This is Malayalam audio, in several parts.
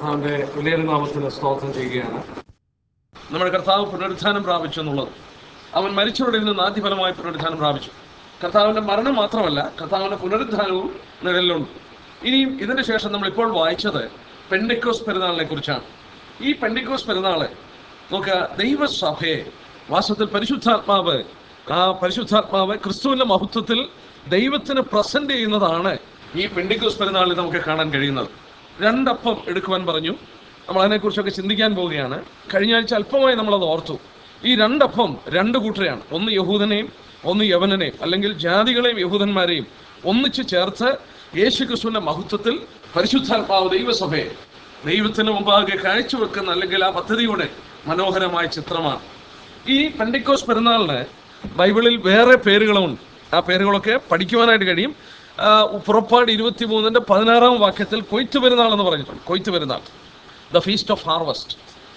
അവന്റെ വലിയ നാമത്തിന് സ്തോത്രം ചെയ്യുകയാണ് നമ്മുടെ കർത്താവ് പുനരുത്ഥാനം പ്രാപിച്ചു എന്നുള്ളത് അവൻ മരിച്ചവരുടെ നിന്ന് ആദ്യഫലമായി പുനരുത്ഥാനം പ്രാപിച്ചു കർത്താവിന്റെ മരണം മാത്രമല്ല കർത്താവിന്റെ പുനരുത്ഥാനവും നിഴലിലുണ്ട് ഇനിയും ഇതിന് ശേഷം നമ്മൾ ഇപ്പോൾ വായിച്ചത് പെൻഡിക്കോസ് പെരുന്നാളിനെ കുറിച്ചാണ് ഈ പെൻഡിക്കോസ് പെരുന്നാള് നോക്കുക ദൈവസഭയെ വാസ്തവത്തിൽ പരിശുദ്ധാത്മാവ് ആ പരിശുദ്ധാത്മാവ് ക്രിസ്തുവിന്റെ മഹത്വത്തിൽ ദൈവത്തിന് പ്രസന്റ് ചെയ്യുന്നതാണ് ഈ പെൻഡിക്കോസ് പെരുന്നാളിൽ നമുക്ക് കാണാൻ കഴിയുന്നത് രണ്ടപ്പം എടുക്കുവാൻ പറഞ്ഞു നമ്മൾ അതിനെക്കുറിച്ചൊക്കെ ചിന്തിക്കാൻ പോവുകയാണ് കഴിഞ്ഞ ആഴ്ച അല്പമായി നമ്മളത് ഓർത്തു ഈ രണ്ടപ്പം രണ്ട് കൂട്ടരെയാണ് ഒന്ന് യഹൂദനെയും ഒന്ന് യവനനെയും അല്ലെങ്കിൽ ജാതികളെയും യഹൂദന്മാരെയും ഒന്നിച്ച് ചേർത്ത് യേശു ക്രിസ്തുവിന്റെ മഹത്വത്തിൽ പരിശുദ്ധാത്മാവ് ദൈവസഭയെ ദൈവത്തിന് മുമ്പാകെ കാഴ്ചവെക്കുന്ന അല്ലെങ്കിൽ ആ പദ്ധതിയുടെ മനോഹരമായ ചിത്രമാണ് ഈ പെൻഡിക്കോസ് പെരുന്നാളിന് ബൈബിളിൽ വേറെ പേരുകളുമുണ്ട് ആ പേരുകളൊക്കെ പഠിക്കുവാനായിട്ട് കഴിയും ആ, പുറപ്പാട് ഇരുപത്തി മൂന്നിന്റെ പതിനാറാം വാക്യത്തിൽ കൊയ്ത്ത് പെരുന്നാൾ എന്ന് പറഞ്ഞിട്ടുണ്ട് കൊയ്ത്ത് പെരുന്നാൾ the feast of harvest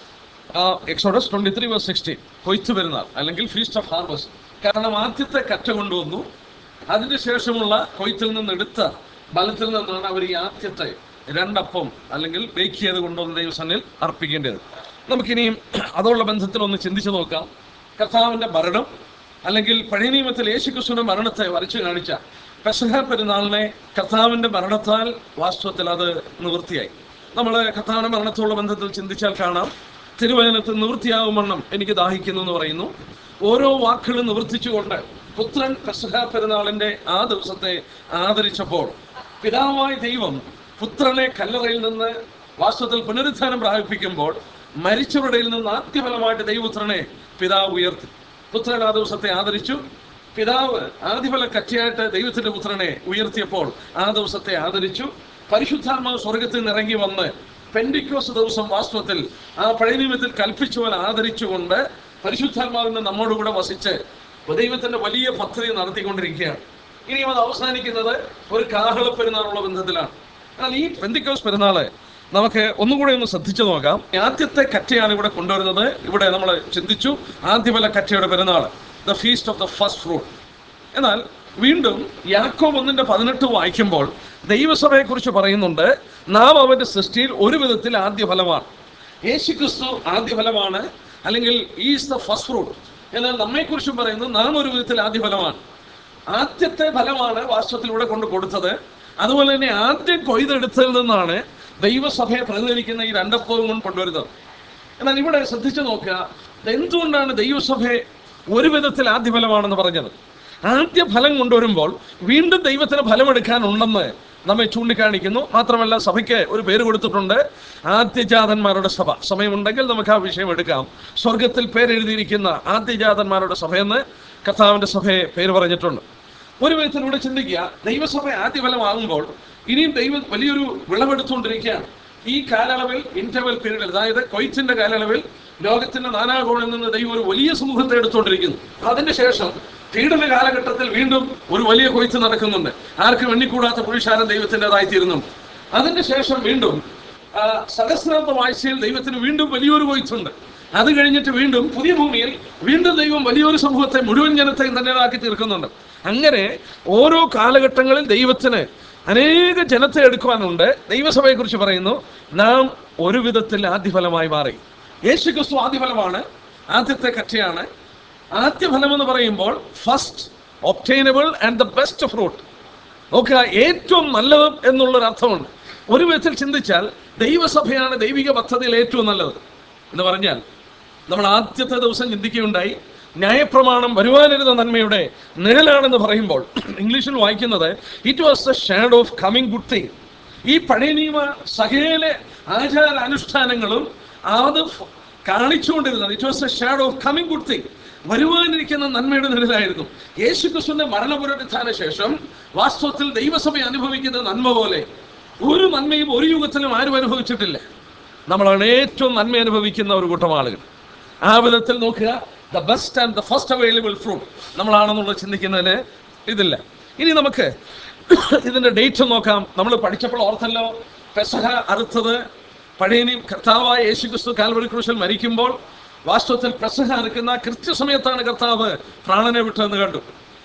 Exodus twenty three verse sixteen കൊയ്ത്ത് പെരുന്നാൾ അല്ലെങ്കിൽ ഫീസ്റ്റ് ഓഫ് ഹാർവസ്റ്റ് കാരണം ആദ്യത്തെ കറ്റ കൊണ്ടുവന്നു അതിന് ശേഷമുള്ള കൊയ്ത്തിൽ നിന്ന് എടുത്ത ബലത്തിൽ നിന്നാണ് അവർ ഈ ആദ്യത്തെ രണ്ടപ്പം അല്ലെങ്കിൽ ബേക്ക് ചെയ്ത് കൊണ്ടുവന്ന ദൈവസന്നിൽ അർപ്പിക്കേണ്ടത് നമുക്കിനിയും അതുള്ള ബന്ധത്തിൽ ഒന്ന് ചിന്തിച്ചു നോക്കാം കർത്താവിന്റെ മരണം അല്ലെങ്കിൽ പഴയ നിയമത്തിൽ യേശുക്രിസ്തുവിന്റെ മരണത്തെ വരച്ചു കാണിച്ച പെസഹ പെരുന്നാളിനെ കർത്താവിന്റെ മരണത്താൽ വാസ്തവത്തിൽ അത് നിവൃത്തിയായി നമ്മൾ കർത്താവിന്റെ മരണത്തോടുള്ള ബന്ധത്തിൽ ചിന്തിച്ചാൽ കാണാം തിരുവചനത്തിൽ നിവൃത്തിയാവും വണ്ണം എനിക്ക് ദാഹിക്കുന്നു എന്ന് പറയുന്നു ഓരോ വാക്കുകളും നിവർത്തിച്ചുകൊണ്ട് പുത്രൻ പെസഹ പെരുന്നാളിന്റെ ആ ദിവസത്തെ ആദരിച്ചപ്പോൾ പിതാവായ ദൈവം പുത്രനെ കല്ലറയിൽ നിന്ന് വാസ്തവത്തിൽ പുനരുത്ഥാനം പ്രാപിപ്പിക്കുമ്പോൾ മരിച്ചവരുടെ നിന്ന് ആദ്യഫലമായിട്ട് ദൈവപുത്രനെ പിതാവ് ഉയർത്തി പുത്രൻ ആ ദിവസത്തെ ആദരിച്ചു പിതാവ് ആദ്യഫല കച്ചയായിട്ട് ദൈവത്തിന്റെ പുത്രനെ ഉയർത്തിയപ്പോൾ ആ ദിവസത്തെ ആദരിച്ചു പരിശുദ്ധാത്മാവ് സ്വർഗത്തിൽ നിന്ന് ഇറങ്ങി വന്ന് പെൻഡിക്കോസ് ദിവസം വാസ്തവത്തിൽ ആ പഴയ നിയമത്തിൽ കൽപ്പിച്ച പോലെ ആദരിച്ചുകൊണ്ട് പരിശുദ്ധാത്മാവിന് നമ്മോടുകൂടെ വസിച്ച് ദൈവത്തിന്റെ വലിയ പദ്ധതി നടത്തിക്കൊണ്ടിരിക്കുകയാണ് ഇനിയും അത് അവസാനിക്കുന്നത് ഒരു കാഹള പെരുന്നാളുള്ള ബന്ധത്തിലാണ് എന്നാൽ ഈ പെന്തിക്കോസ് പെരുന്നാള് നമുക്ക് ഒന്നുകൂടെ ഒന്ന് ശ്രദ്ധിച്ചു നോക്കാം ആദ്യത്തെ കറ്റയാണ് ഇവിടെ കൊണ്ടുവരുന്നത് ഇവിടെ നമ്മൾ ചിന്തിച്ചു ആദ്യഫല കറ്റയുടെ പെരുന്നാൾ the feast of the first fruit എന്നാൽ വീണ്ടും യാക്കോബ് ഒന്നിന്റെ പതിനെട്ട് വായിക്കുമ്പോൾ ദൈവസഭയെ കുറിച്ച് പറയുന്നുണ്ട് നാം അവന്റെ സൃഷ്ടിയിൽ ഒരു വിധത്തിൽ ആദ്യ ഫലമാണ് യേശു ക്രിസ്തു ആദ്യ ഫലമാണ് അല്ലെങ്കിൽ ഈസ് ദ ഫസ്റ്റ് ഫ്രൂട്ട് എന്നാൽ നമ്മെക്കുറിച്ചും പറയുന്നത് നാം ഒരു വിധത്തിൽ ആദ്യ ഫലമാണ് ആദ്യത്തെ ഫലമാണ് വാസ്തവത്തിലൂടെ കൊണ്ട് കൊടുത്തത് അതുപോലെ തന്നെ ആദ്യം കൊയ്തെടുത്തതിൽ നിന്നാണ് ദൈവസഭയെ പ്രതിനിധിക്കുന്ന ഈ രണ്ടപ്പവും കൊണ്ട് കൊണ്ടുവരുന്നത് എന്നാൽ ഇവിടെ ശ്രദ്ധിച്ചു നോക്കുക എന്തുകൊണ്ടാണ് ദൈവസഭയെ ഒരു വിധത്തിൽ ആദ്യ ഫലമാണെന്ന് പറഞ്ഞത് ആദ്യ ഫലം കൊണ്ടുവരുമ്പോൾ വീണ്ടും ദൈവത്തിന് ഫലമെടുക്കാനുണ്ടെന്ന് നമ്മെ ചൂണ്ടിക്കാണിക്കുന്നു മാത്രമല്ല സഭയ്ക്ക് ഒരു പേര് കൊടുത്തിട്ടുണ്ട് ആദ്യജാതന്മാരുടെ സഭ സമയമുണ്ടെങ്കിൽ നമുക്ക് ആ വിഷയം എടുക്കാം സ്വർഗത്തിൽ പേരെഴുതിയിരിക്കുന്ന ആദ്യജാതന്മാരുടെ സഭയെന്ന് കർത്താവിന്റെ സഭയെ പേര് പറഞ്ഞിട്ടുണ്ട് ഒരു വിധത്തിലൂടെ ചിന്തിക്കുക ദൈവസഭ ആദ്യ ഫലമാകുമ്പോൾ ഇനിയും ദൈവം വലിയൊരു വിളവെടുത്തുകൊണ്ടിരിക്കുകയാണ് ഈ കാലയളവിൽ ഇന്റർവെൽ പീരീഡിൽ അതായത് കൊയ്ത്തിന്റെ കാലയളവിൽ ലോകത്തിന്റെ നാനാകോണിൽ നിന്ന് ദൈവം ഒരു വലിയ സമൂഹത്തെ എടുത്തുകൊണ്ടിരിക്കുന്നു അതിന്റെ ശേഷം പീഡന കാലഘട്ടത്തിൽ വീണ്ടും ഒരു വലിയ കൊയ്ത്ത് നടക്കുന്നുണ്ട് ആർക്കും എണ്ണിക്കൂടാത്ത പുരുഷാരം ദൈവത്തിൻ്റെതായി തീരുന്നു അതിന്റെ ശേഷം വീണ്ടും ആ, സഹസ്രാബ്ദ വാഴ്ചയിൽ ദൈവത്തിന് വീണ്ടും വലിയൊരു കൊയ്ത്തുണ്ട് അത് കഴിഞ്ഞിട്ട് വീണ്ടും പുതിയ ഭൂമിയിൽ വീണ്ടും ദൈവം വലിയൊരു സമൂഹത്തെ മുഴുവൻ ജനത്തെയും തന്നെയാക്കി തീർക്കുന്നുണ്ട് അങ്ങനെ ഓരോ കാലഘട്ടങ്ങളിൽ ദൈവത്തിന് അനേക ജനത്തെ എടുക്കുവാനുണ്ട് ദൈവസഭയെ കുറിച്ച് പറയുന്നു നാം ഒരു വിധത്തിൽ ആദ്യഫലമായി മാറി യേശു ക്രിസ്തു ആദ്യഫലമാണ് ആദ്യത്തെ കറ്റയാണ് ആദ്യഫലം എന്ന് പറയുമ്പോൾ first obtainable and the best fruit നോക്കുക ഏറ്റവും നല്ലത് എന്നുള്ളൊരു അർത്ഥമുണ്ട് ഒരു വിധത്തിൽ ചിന്തിച്ചാൽ ദൈവസഭയാണ് ദൈവിക പദ്ധതിയിൽ ഏറ്റവും നല്ലത് എന്ന് പറഞ്ഞാൽ നമ്മൾ ആദ്യത്തെ ദിവസം ചിന്തിക്കുകയുണ്ടായി ന്യായപ്രമാണം വരുവാനിരുന്ന നന്മയുടെ നിഴലാണെന്ന് പറയുമ്പോൾ ഇംഗ്ലീഷിൽ വായിക്കുന്നത് it was the shadow of coming good thing ഈ പഴയ നിയമ സകല ആചാര അനുഷ്ഠാനങ്ങളും അത് ഫ- കാണിച്ചുകൊണ്ടിരുന്നത് it was a shadow of coming good thing വരുവാനിരിക്കുന്ന നന്മയുടെ നിഴലായിരുന്നു യേശു ക്രിസ്തുവിന്റെ മരണപുനരുത്ഥാന ശേഷം വാസ്തവത്തിൽ ദൈവസഭ അനുഭവിക്കുന്ന നന്മ പോലെ ഒരു നന്മയും ഒരു യുഗത്തിലും ആരും അനുഭവിച്ചിട്ടില്ല നമ്മളാണ് ഏറ്റവും നന്മ അനുഭവിക്കുന്ന ഒരു കൂട്ടം ആളുകൾ ആ വിധത്തിൽ നോക്കുക the best and the first available fruit നമ്മളാണെന്നുള്ളത് ചിന്തിക്കുന്നതിന് ഇതില്ല ഇനി നമുക്ക് ഇതിന്റെ ഡേറ്റ് നോക്കാം നമ്മൾ പഠിച്ചപ്പോൾ ഓർത്തല്ലോ പെസഹ അറുത്തത് പഴയനിയും കർത്താവായ യേശു ക്രിസ്തു കാൽവറി ക്രൂശിൽ മരിക്കുമ്പോൾ വാസ്തവത്തിൽ പെസഹ അറുക്കുന്ന കൃത്യസമയത്താണ് കർത്താവ് പ്രാണനെ വിട്ടതെന്ന് കണ്ടു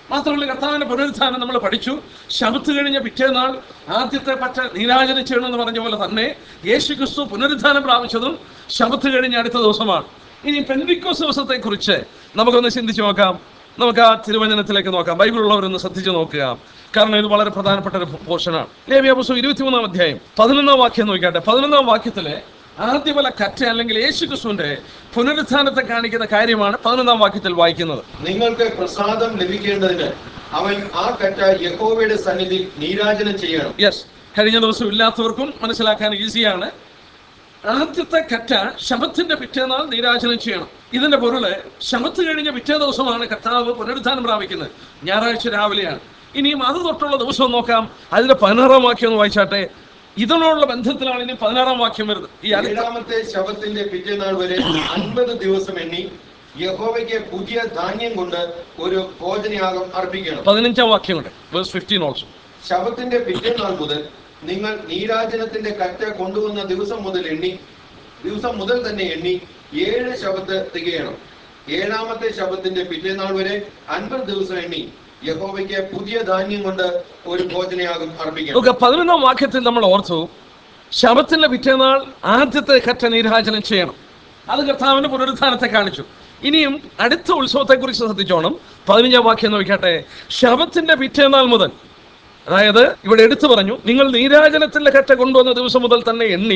മാത്രമല്ല കർത്താവിന്റെ പുനരുത്ഥാനം നമ്മൾ പഠിച്ചു ശബത്ത് കഴിഞ്ഞ പിറ്റേനാൾ ആദ്യത്തെ പറ്റ നീരാജനം ചെയ്യണമെന്ന് പറഞ്ഞ പോലെ തന്നെ യേശു ക്രിസ്തു പുനരുത്ഥാനം പ്രാപിച്ചതും ശബത്ത് കഴിഞ്ഞ അടുത്ത ദിവസമാണ് ഇനി പെന്തിക്കോസ് ദിവസത്തെ കുറിച്ച് നമുക്കൊന്ന് ചിന്തിച്ചു നോക്കാം നമുക്ക് ആ തിരുവചനത്തിലേക്ക് നോക്കാം ബൈബിൾ ഉള്ളവരൊന്ന് ശ്രദ്ധിച്ചു നോക്കുക കാരണം ഇത് വളരെ പ്രധാനപ്പെട്ട ഒരു പോർഷനാണ് ലേവിയ പുസ്തകം ഇരുപത്തിമൂന്നാം അധ്യായം പതിനൊന്നാം വാക്യം നോക്കിയാട്ടെ പതിനൊന്നാം വാക്യത്തിലെ ആദ്യമല കറ്റ അല്ലെങ്കിൽ യേശു ക്രിസ്തുവിന്റെ പുനരുത്ഥാനത്തെ കാണിക്കുന്ന കാര്യമാണ് പതിനൊന്നാം വാക്യത്തിൽ വായിക്കുന്നത് നിങ്ങൾക്ക് പ്രസാദം ലഭിക്കേണ്ടതിന് അവൻ ആ കറ്റ യഹോവയുടെ സന്നിധി നീരാജനം ചെയ്യണം യെസ് കഴിഞ്ഞ ദിവസം ഇല്ലാത്തവർക്കും മനസ്സിലാക്കാൻ ഈസിയാണ് ആദ്യത്തെ കറ്റ ശബത്തിന്റെ പിറ്റേനാൾ നീരാജനം ചെയ്യണം ഇതിന്റെ പൊരുള് ശബത്ത് കഴിഞ്ഞ പിറ്റേ ദിവസമാണ് കർത്താവ് പുനരുദ്ധാനം പ്രാപിക്കുന്നത് ഞായറാഴ്ച രാവിലെയാണ് ഇനിയും അത് തൊട്ടുള്ള ദിവസം നോക്കാം അതിന്റെ പതിനാറാം വാക്യം ഒന്ന് വായിച്ചാട്ടെ ഇതിനോടുള്ള ബന്ധത്തിലാണ് ഇനി പതിനാറാം വാക്യം വരുന്നത് ഈ അടുത്ത ഏഴാമത്തെ ശബത്തിന്റെ പിറ്റേനാൾ വരെ അൻപത് ദിവസം എണ്ണി യഹോവയ്ക്ക് പുതിയ ധാന്യം കൊണ്ട് ഒരു ഭോജനയാഗം അർപ്പിക്കണം പതിനഞ്ചാം വാക്യം കൊണ്ട് വേഴ്സ് ഫിഫ്റ്റീൻ ഓൾസോ ശബത്തിന്റെ പിറ്റേനാൾ മുതൽ നിങ്ങൾ നീരാജനത്തിന്റെ കറ്റ കൊണ്ടുവന്ന ദിവസം മുതൽ എണ്ണി ദിവസം മുതൽ തന്നെ എണ്ണി ഏഴ് ശബത്ത് തികയണം ഏഴാമത്തെ ശബത്തിന്റെ പിറ്റേനാൾ വരെ അൻപത് ദിവസം എണ്ണി യഹോവയ്ക്ക് പുതിയ ധാന്യം കൊണ്ട് ഒരു ഭോജനയാഗം അർപ്പിക്കണം നോക്കുക പതിനൊന്നാം വാക്യത്തിൽ നമ്മൾ ഓർത്തു ശബത്തിന്റെ പിറ്റേനാൾ ആദ്യത്തെ കറ്റ നീരാജനം ചെയ്യണം അത് കർത്താവിന്റെ പുനരുത്ഥാനത്തെ കാണിച്ചു ഇനിയും അടുത്ത ഉത്സവത്തെ കുറിച്ച് ശ്രദ്ധിച്ചോണം പതിനഞ്ചാം വാക്യം നോക്കിയാട്ടെ ശബത്തിന്റെ പിറ്റേനാൾ മുതൽ അതായത് ഇവിടെ എടുത്തു പറഞ്ഞു നിങ്ങൾ നീരാജനത്തിന്റെ കറ്റ കൊണ്ടുവന്ന ദിവസം മുതൽ തന്നെ എണ്ണി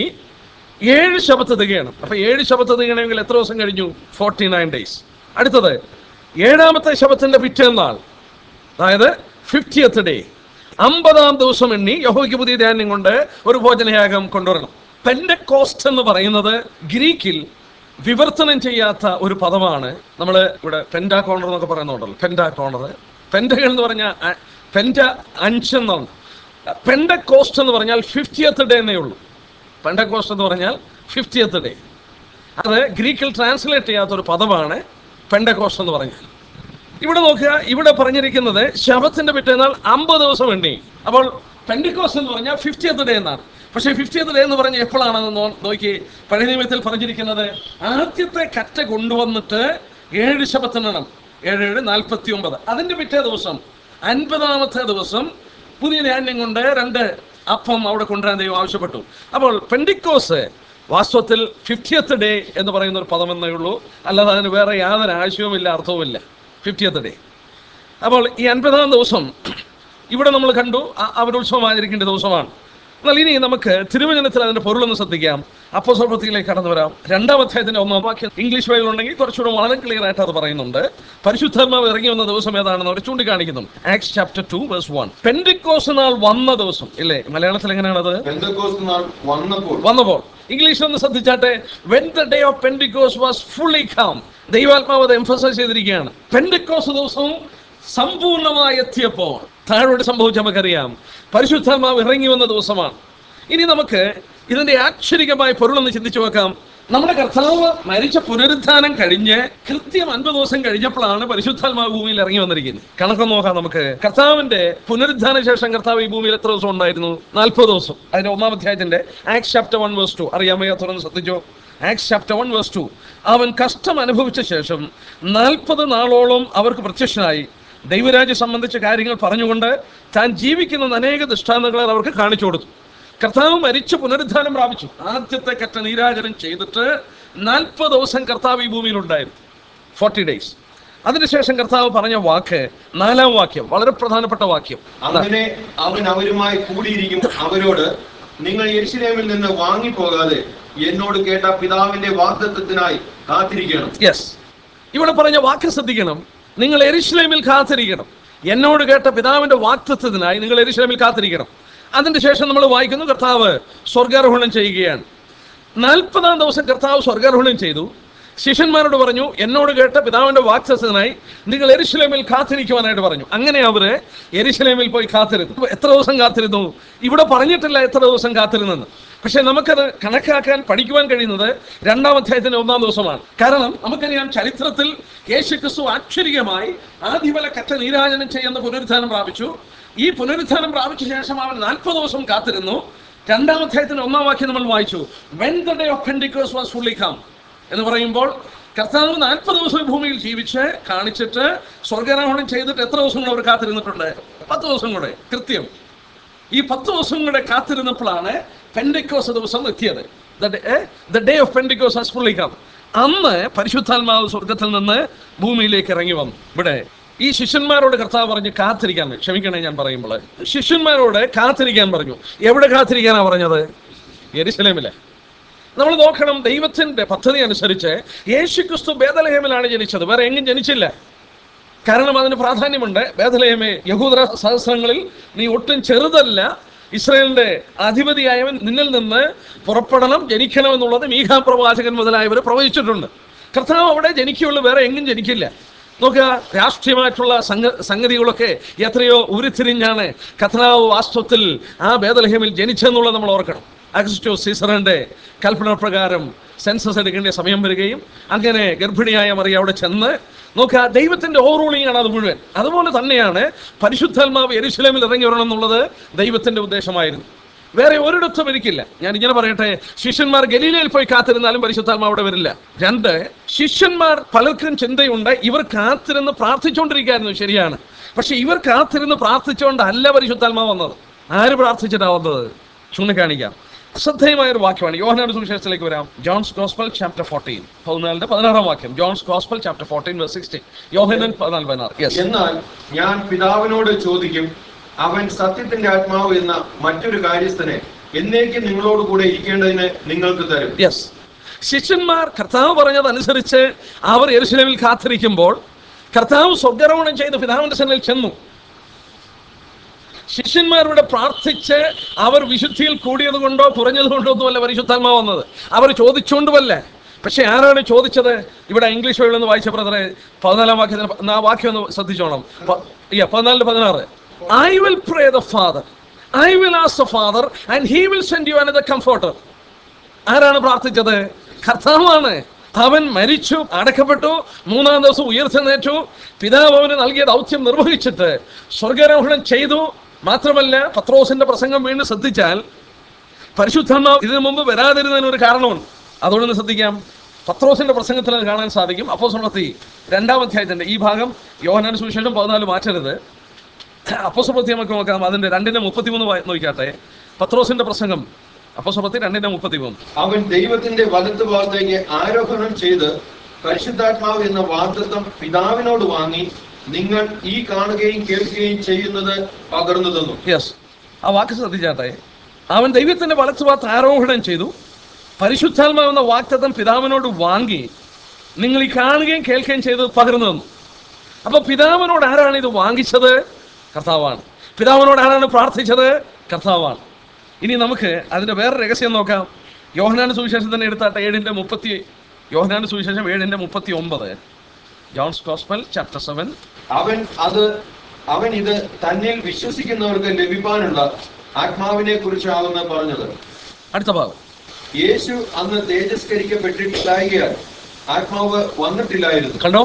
ഏഴ് ശബത്ത് തികയണം അപ്പൊ ഏഴ് ശബത്ത് തികയണമെങ്കിൽ എത്ര ദിവസം കഴിഞ്ഞു ഫോർട്ടി നയൻ ഡേയ്സ് അടുത്തത് ഏഴാമത്തെ ശബത്തിന്റെ പിറ്റേന്നാൾ അതായത് ഫിഫ്റ്റിയത്ത് ഡേ അമ്പതാം ദിവസം എണ്ണി യഹോയ്ക്ക് പുതിയ ധാന്യം കൊണ്ട് ഒരു ഭോജനയാഗം കൊണ്ടുവരണം പെൻഡക്കോസ്റ്റ് എന്ന് പറയുന്നത് ഗ്രീക്കിൽ വിവർത്തനം ചെയ്യാത്ത ഒരു പദമാണ് നമ്മൾ ഇവിടെ പെൻഡാ കോണർ എന്നൊക്കെ പറയുന്നുണ്ടല്ലോ പെൻഡാ കോണർ പെൻഡകൾ എന്ന് പറഞ്ഞാൽ അ- പെൻഡ അഞ്ചെന്നാണ് പെൻഡക്കോസ്റ്റ് എന്ന് പറഞ്ഞാൽ ഫിഫ്റ്റിയത്ത് ഡേ എന്നേ ഉള്ളൂ പെൻഡക്കോസ്റ്റ് എന്ന് പറഞ്ഞാൽ ഫിഫ്റ്റിയത്ത് ഡേ അത് ഗ്രീക്കിൽ ട്രാൻസ്ലേറ്റ് ചെയ്യാത്ത ഒരു പദമാണ് പെൻഡക്കോസ്റ്റ് എന്ന് പറഞ്ഞാൽ ഇവിടെ നോക്കുക ഇവിടെ പറഞ്ഞിരിക്കുന്നത് ശബത്തിന്റെ പിറ്റേന്നാൾ അമ്പത് ദിവസം എണ്ണി അപ്പോൾ പെൻഡിക്കോസ് എന്ന് പറഞ്ഞാൽ ഫിഫ്റ്റിയത്ത് ഡേ എന്നാണ് പക്ഷേ ഫിഫ്റ്റിയത്ത് ഡേ എന്ന് പറഞ്ഞാൽ എപ്പോഴാണെന്ന് നോ- നോക്കി പഴയ നിയമത്തിൽ പറഞ്ഞിരിക്കുന്നത് ആദ്യത്തെ കറ്റ കൊണ്ടുവന്നിട്ട് ഏഴ് ശബത്തിനെണ്ണം ഏഴ് ഏഴ് നാൽപ്പത്തി ഒമ്പത് അതിന്റെ പിറ്റേ ദിവസം അൻപതാമത്തെ ദിവസം പുതിയ ധാന്യം കൊണ്ട് രണ്ട് അപ്പം അവിടെ കൊണ്ടുവരാൻ ദൈവം ആവശ്യപ്പെട്ടു അപ്പോൾ പെൻഡിക്കോസ് വാസ്തവത്തിൽ ഫിഫ്റ്റിയത്ത് ഡേ എന്ന് പറയുന്ന ഒരു പദമെന്നേ ഉള്ളൂ അല്ലാതെ അതിന് വേറെ യാതൊരു ആശയവുമില്ല അർത്ഥവുമില്ല ഫിഫ്റ്റിയത്ത് ഡേ അപ്പോൾ ഈ അൻപതാം ദിവസം ഇവിടെ നമ്മൾ കണ്ടു അ- അവരുത്സവം ആചരിക്കേണ്ട ദിവസമാണ് എന്നാൽ ഇനി നമുക്ക് തിരുവചനത്തിൽ അതിന്റെ പൊരുളൊന്ന് ശ്രദ്ധിക്കാം അപ്പോസ്വലത്തിലേക്ക് കടന്നു വരാം രണ്ടാം അധ്യായത്തിന്റെ ഒന്നാം വാക്യം ഇംഗ്ലീഷ് ബൈബിൾ ഉണ്ടെങ്കിൽ കുറച്ചുകൂടെ വളരെ ക്ലിയർ ആയിട്ട് അത് പറയുന്നുണ്ട് പരിശുദ്ധാത്മാവ് ഇറങ്ങി വന്ന ദിവസം ഏതാണെന്ന് അവർ ചൂണ്ടിക്കാണിക്കുന്നു Acts chapter two verse one Pentecost നാൾ വന്ന ദിവസം ഇല്ലേ മലയാളത്തിൽ എങ്ങനെയാണത് പെന്തക്കോസ്ത് നാൾ വന്നപ്പോൾ വന്നപ്പോൾ ഇംഗ്ലീഷിൽ ഒന്ന് ശ്രദ്ധിച്ചാട്ടെ when the day of Pentecost was fully come ദൈവാത്മാവ് അത് എംഫസൈസ് ചെയ്തിരിക്കുകയാണ് പെൻഡിക്കോസ് ദിവസവും സമ്പൂർണ്ണമായി എത്തിയപ്പോൾ താഴോട്ട് സംഭവിച്ച നമുക്കറിയാം പരിശുദ്ധാത്മാവ് ഇറങ്ങി വന്ന ദിവസമാണ് ഇനി നമുക്ക് ഇതിന്റെ ആക്ഷരികമായ പൊരുളൊന്ന് ചിന്തിച്ചു നോക്കാം നമ്മുടെ കർത്താവ് മരിച്ച പുനരുത്ഥാനം കഴിഞ്ഞ് കൃത്യം അൻപത് ദിവസം കഴിഞ്ഞപ്പോഴാണ് പരിശുദ്ധാത്മാവ് ഭൂമിയിൽ ഇറങ്ങി വന്നിരിക്കുന്നത് കണക്കൊന്ന് നോക്കാം നമുക്ക് കർത്താവിന്റെ പുനരുത്ഥാന ശേഷം കർത്താവ് ഈ ഭൂമിയിൽ എത്ര ദിവസം ഉണ്ടായിരുന്നു നാൽപ്പത് ദിവസം അതിന്റെ ഒന്നാം അധ്യായത്തിന്റെ Acts chapter one verse two അറിയാൻ വയ്യാത്തവരൊന്ന് ശ്രദ്ധിച്ചോ Acts chapter one verse two അവൻ കഷ്ടം അനുഭവിച്ച ശേഷം നാൽപ്പത് നാളോളം അവർക്ക് പ്രത്യക്ഷനായി ദൈവരാജ്യം സംബന്ധിച്ച കാര്യങ്ങൾ പറഞ്ഞുകൊണ്ട് താൻ ജീവിക്കുന്ന അനേക ദൃഷ്ടാന്തങ്ങളെ അവർക്ക് കാണിച്ചു കൊടുത്തു കർത്താവ് മരിച്ചു പുനരുദ്ധാനം പ്രാപിച്ചു ആദ്യത്തെ കറ്റ നീരാജനം ചെയ്തിട്ട് നാൽപ്പത് ദിവസം കർത്താവ് ഈ ഭൂമിയിലുണ്ടായിരുന്നു ഫോർട്ടി ഡേയ്സ് അതിനുശേഷം കർത്താവ് പറഞ്ഞ വാക്ക് നാലാം വാക്യം വളരെ പ്രധാനപ്പെട്ട വാക്യം അങ്ങനെ അവൻ അവരുമായി കൂടിയിരിക്കും അവരോട് നിങ്ങൾ യെരുശലേമിൽ നിന്ന് വാങ്ങിപ്പോകാതെ എന്നോട് കേട്ട പിതാവിന്റെ വാഗ്ദത്വത്തിനായി കാത്തിരിക്കണം യെസ് ഇവിടെ പറഞ്ഞ വാക്ക് ശ്രദ്ധിക്കണം നിങ്ങൾ എരിശ്ലേമിൽ കാത്തിരിക്കണം എന്നോട് കേട്ട പിതാവിന്റെ വാക്തത്വത്തിനായി നിങ്ങൾ എരിശ്ലേമിൽ കാത്തിരിക്കണം അതിന്റെ ശേഷം നമ്മൾ വായിക്കുന്നു കർത്താവ് സ്വർഗാരോഹണം ചെയ്യുകയാണ് നാൽപ്പതാം ദിവസം കർത്താവ് സ്വർഗാരോഹണം ചെയ്തു ശിഷ്യന്മാരോട് പറഞ്ഞു എന്നോട് കേട്ട പിതാവിന്റെ വാക്തത്വത്തിനായി നിങ്ങൾ എരിശ്ലേമിൽ കാത്തിരിക്കുവാനായിട്ട് പറഞ്ഞു അങ്ങനെ അവര് എരിശ്ലേമിൽ പോയി കാത്തിരുന്നു എത്ര ദിവസം കാത്തിരുന്നു ഇവിടെ പറഞ്ഞിട്ടില്ല എത്ര ദിവസം കാത്തിരുന്നെന്ന് പക്ഷെ നമുക്കത് കണക്കാക്കാൻ പഠിക്കുവാൻ കഴിയുന്നത് രണ്ടാം അധ്യായത്തിന്റെ ഒന്നാം ദിവസമാണ് കാരണം നമുക്കറിയാം ചരിത്രത്തിൽ യേശു ക്രിസ്തു ആക്ഷരികമായി ആദ്യമല കറ്റ നീരാജനം ചെയ്യുന്ന പുനരുത്ഥാനം പ്രാപിച്ചു ഈ പുനരുത്ഥാനം പ്രാപിച്ച ശേഷം അവൻ നാൽപ്പത് ദിവസം കാത്തിരുന്നു രണ്ടാം അധ്യായത്തിന്റെ ഒന്നാം വാക്യം നമ്മൾ വായിച്ചു when the day of Pentecost was fully come എന്ന് പറയുമ്പോൾ കർത്താവ് നാൽപ്പത് ദിവസം ഈ ഭൂമിയിൽ ജീവിച്ച് കാണിച്ചിട്ട് സ്വർഗാരോഹണം ചെയ്തിട്ട് എത്ര ദിവസം കൂടെ അവർ കാത്തിരുന്നിട്ടുണ്ട് പത്ത് ദിവസം കൂടെ കൃത്യം ഈ പത്ത് ദിവസം കൂടെ കാത്തിരുന്നപ്പോഴാണ് പെൻഡിക്കോസ് ദിവസം എത്തിയത് the day of Pentecost has fully come അന്ന് പരിശുദ്ധാത്മാവ് സ്വർഗത്തിൽ നിന്ന് ഭൂമിയിലേക്ക് ഇറങ്ങി വന്നു ഇവിടെ ഈ ശിഷ്യന്മാരോട് കർത്താവ് പറഞ്ഞു കാത്തിരിക്കാൻ ക്ഷമിക്കണേ ഞാൻ പറയുമ്പോൾ ശിഷ്യന്മാരോട് കാത്തിരിക്കാൻ പറഞ്ഞു എവിടെ കാത്തിരിക്കാനാ പറഞ്ഞത് യെരുശലേമിലെ നമ്മൾ നോക്കണം ദൈവത്തിന്റെ പദ്ധതി അനുസരിച്ച് യേശു ക്രിസ്തു ബേദലഹേമിലാണ് ജനിച്ചത് വേറെ എങ്ങും ജനിച്ചില്ല കാരണം അതിന് പ്രാധാന്യമുണ്ട് ബേദലഹേമേ യഹൂദ സഹസ്രങ്ങളിൽ നീ ഒട്ടും ചെറുതല്ല ഇസ്രായേലിന്റെ അധിപതിയായവൻ നിന്നിൽ നിന്ന് പുറപ്പെടണം ജനിക്കണം എന്നുള്ളത് മീഖാ പ്രവാചകൻ മുതലായവർ പ്രവചിച്ചിട്ടുണ്ട് കർത്താവ് അവിടെ ജനിക്കുകയുള്ളൂ വേറെ എങ്ങും ജനിക്കില്ല നോക്കുക രാഷ്ട്രീയമായിട്ടുള്ള സംഗ സംഗതികളൊക്കെ എത്രയോ ഉരുത്തിരിഞ്ഞാണ് കർത്താവ് വാസ്തവത്തിൽ ആ ബേദലഹേമിൽ ജനിച്ചെന്നുള്ളത് നമ്മൾ ഓർക്കണം അഗസ്റ്റോ സീസറിന്റെ കൽപ്പന പ്രകാരം സെൻസസ് എടുക്കേണ്ട സമയം വരികയും അങ്ങനെ ഗർഭിണിയായ മറിയ അവിടെ ചെന്ന് നോക്കുക ദൈവത്തിന്റെ ഓവറോളിംഗ് ആണ് അത് മുഴുവൻ അതുപോലെ തന്നെയാണ് പരിശുദ്ധാത്മാവ് എരുശലേമിൽ ഇറങ്ങി വരണം എന്നുള്ളത് ദൈവത്തിന്റെ ഉദ്ദേശമായിരുന്നു വേറെ ഒരിടത്തും എനിക്കില്ല ഞാൻ ഇങ്ങനെ പറയട്ടെ ശിഷ്യന്മാർ ഗലീലയിൽ പോയി കാത്തിരുന്നാലും പരിശുദ്ധാത്മാവ് അവിടെ വരില്ല രണ്ട് ശിഷ്യന്മാർ പലർക്കും ചിന്തയുണ്ട് ഇവർ കാത്തിരുന്ന് പ്രാർത്ഥിച്ചുകൊണ്ടിരിക്കുകയായിരുന്നു ശരിയാണ് പക്ഷെ ഇവർ കാത്തിരുന്ന് പ്രാർത്ഥിച്ചുകൊണ്ടല്ല പരിശുദ്ധാത്മാവ് വന്നത് ആര് പ്രാർത്ഥിച്ചിട്ടാ വന്നത് ചൂണ്ടിക്കാണിക്കാം ശ്രദ്ധേയമായ ഒരു വാക്യമാണ് യോഹനാട് സുവിശേഷത്തിലേക്ക് വരാം ജോൺസ് ഗോസ്പൽ ചാപ്റ്റർ ഫോർട്ടീൻ പതിനാലിന്റെ പതിനാറാം വാക്യം John's gospel chapter fourteen sixteen യോഹനൻ പതിനാല് പതിനാറ് യെസ് എന്നാൽ ഞാൻ പിതാവിനോട് ചോദിക്കും അവൻ സത്യത്തിന്റെ ആത്മാവ് എന്ന മറ്റൊരു കാര്യസ്ഥനെ എന്നേക്കും നിങ്ങളോട് കൂടെ ഇരിക്കേണ്ടതിന് നിങ്ങൾക്ക് തരും യെസ് ശിഷ്യന്മാർ കർത്താവ് പറഞ്ഞതനുസരിച്ച് അവർ യെരുശലേമിൽ കാത്തിരിക്കുമ്പോൾ കർത്താവ് സ്വർഗാരോഹണം ചെയ്ത് പിതാവിന്റെ സന്നിൽ ചെന്നു ശിഷ്യന്മാരുടെ പ്രാർത്ഥിച്ച് അവർ വിശുദ്ധിയിൽ കൂടിയത് കൊണ്ടോ കുറഞ്ഞത് കൊണ്ടോ ഒന്നുമല്ല പരിശുദ്ധാത്മാവ് വന്നത് അവർ ചോദിച്ചുകൊണ്ടുമല്ല പക്ഷെ ആരാണ് ചോദിച്ചത് ഇവിടെ ഇംഗ്ലീഷ് ബൈബിളിൽ നിന്ന് വായിച്ച ബ്രദറെ പതിനാലാം വാക്യത്തിന് പ- ആ വാക്യം ഒന്ന് ശ്രദ്ധിച്ചോണം പ- yeah, പതിനാലിന് പതിനാറ് I will pray the father I will ask the father and he will send you another comforter ആരാണ് പ്രാർത്ഥിച്ചത് കർത്താവാണ് അവൻ മരിച്ചു അടക്കപ്പെട്ടു മൂന്നാം ദിവസം ഉയർത്തെഴുന്നേറ്റു പിതാവ് അവന് നൽകിയ ദൗത്യം നിർവഹിച്ചിട്ട് സ്വർഗാരോഹണം ചെയ്തു മാത്രമല്ല പത്രോസിന്റെ പ്രസംഗം വീണ്ടും ശ്രദ്ധിച്ചാൽ പരിശുദ്ധാത്മാവ് ഇതിനു മുമ്പ് വരാതിരുന്നതിന് ഒരു കാരണമുണ്ട് അതുകൊണ്ടൊന്ന് ശ്രദ്ധിക്കാം പത്രോസിന്റെ പ്രസംഗത്തിൽ അത് കാണാൻ സാധിക്കും അപ്പോ സമൃദ്ധി രണ്ടാം അധ്യായത്തിന്റെ ഈ ഭാഗം യോഹനാൻ സുവിശേഷം പതിനാല് മാറ്റരുത് അപ്പോസപ്രത്തി നമുക്ക് നോക്കാം അതിന്റെ രണ്ടിന്റെ മുപ്പത്തിമൂന്ന് വായി- നോക്കിക്കാട്ടെ പത്രോസിന്റെ പ്രസംഗം അപ്പോസപ്രത്തി രണ്ടിന്റെ മുപ്പത്തിമൂന്ന് അവൻ ദൈവത്തിന്റെ വലത്ത് ഭാഗത്തേക്ക് ആരോഹണം ചെയ്ത് പരിശുദ്ധാത്മാവ് എന്ന വാഗ്ദത്തം പിതാവിനോട് വാങ്ങി നിങ്ങൾ ഈ കാണുകയും കേൾക്കുകയും ചെയ്യുന്നത് പകർന്നു തന്നു യെസ് ആ വാക്ക് ശ്രദ്ധിച്ചാട്ടെ അവൻ ദൈവത്തിന്റെ വലത്തുഭാഗത്ത് ആരോഹണം ചെയ്തു പരിശുദ്ധാത്മാവെന്ന വാക്തത്വം പിതാവിനോട് വാങ്ങി നിങ്ങൾ ഈ കാണുകയും കേൾക്കുകയും ചെയ്ത് പകർന്നു തന്നു അപ്പൊ പിതാവിനോട് ആരാണ് ഇത് വാങ്ങിച്ചത് കർത്താവാണ് പിതാവിനോട് ആരാണ് പ്രാർത്ഥിച്ചത് കർത്താവാണ് ഇനി നമുക്ക് അതിന്റെ വേറെ രഹസ്യം നോക്കാം യോഹനാന സുവിശേഷം തന്നെ എടുത്താട്ടെ ഏഴിന്റെ മുപ്പത്തി യോഹനാന സുവിശേഷം ഏഴിന്റെ മുപ്പത്തി ഒമ്പത് ജോൺസ് ഗോസ്പൽ ചാപ്റ്റർ സെവൻ അവൻ അത് അവൻ ഇത് തന്നിൽ വിശ്വസിക്കുന്നവർക്ക് ലഭിക്കാനുള്ള ആത്മാവിനെ കുറിച്ചാവുന്ന പറഞ്ഞത് അടുത്ത ഭാഗം യേശു അന്ന് തേജസ്കരിക്കപ്പെട്ടിട്ടില്ലായകയാൽ ആത്മാവ് വന്നിട്ടില്ലായിരുന്നു കണ്ടോ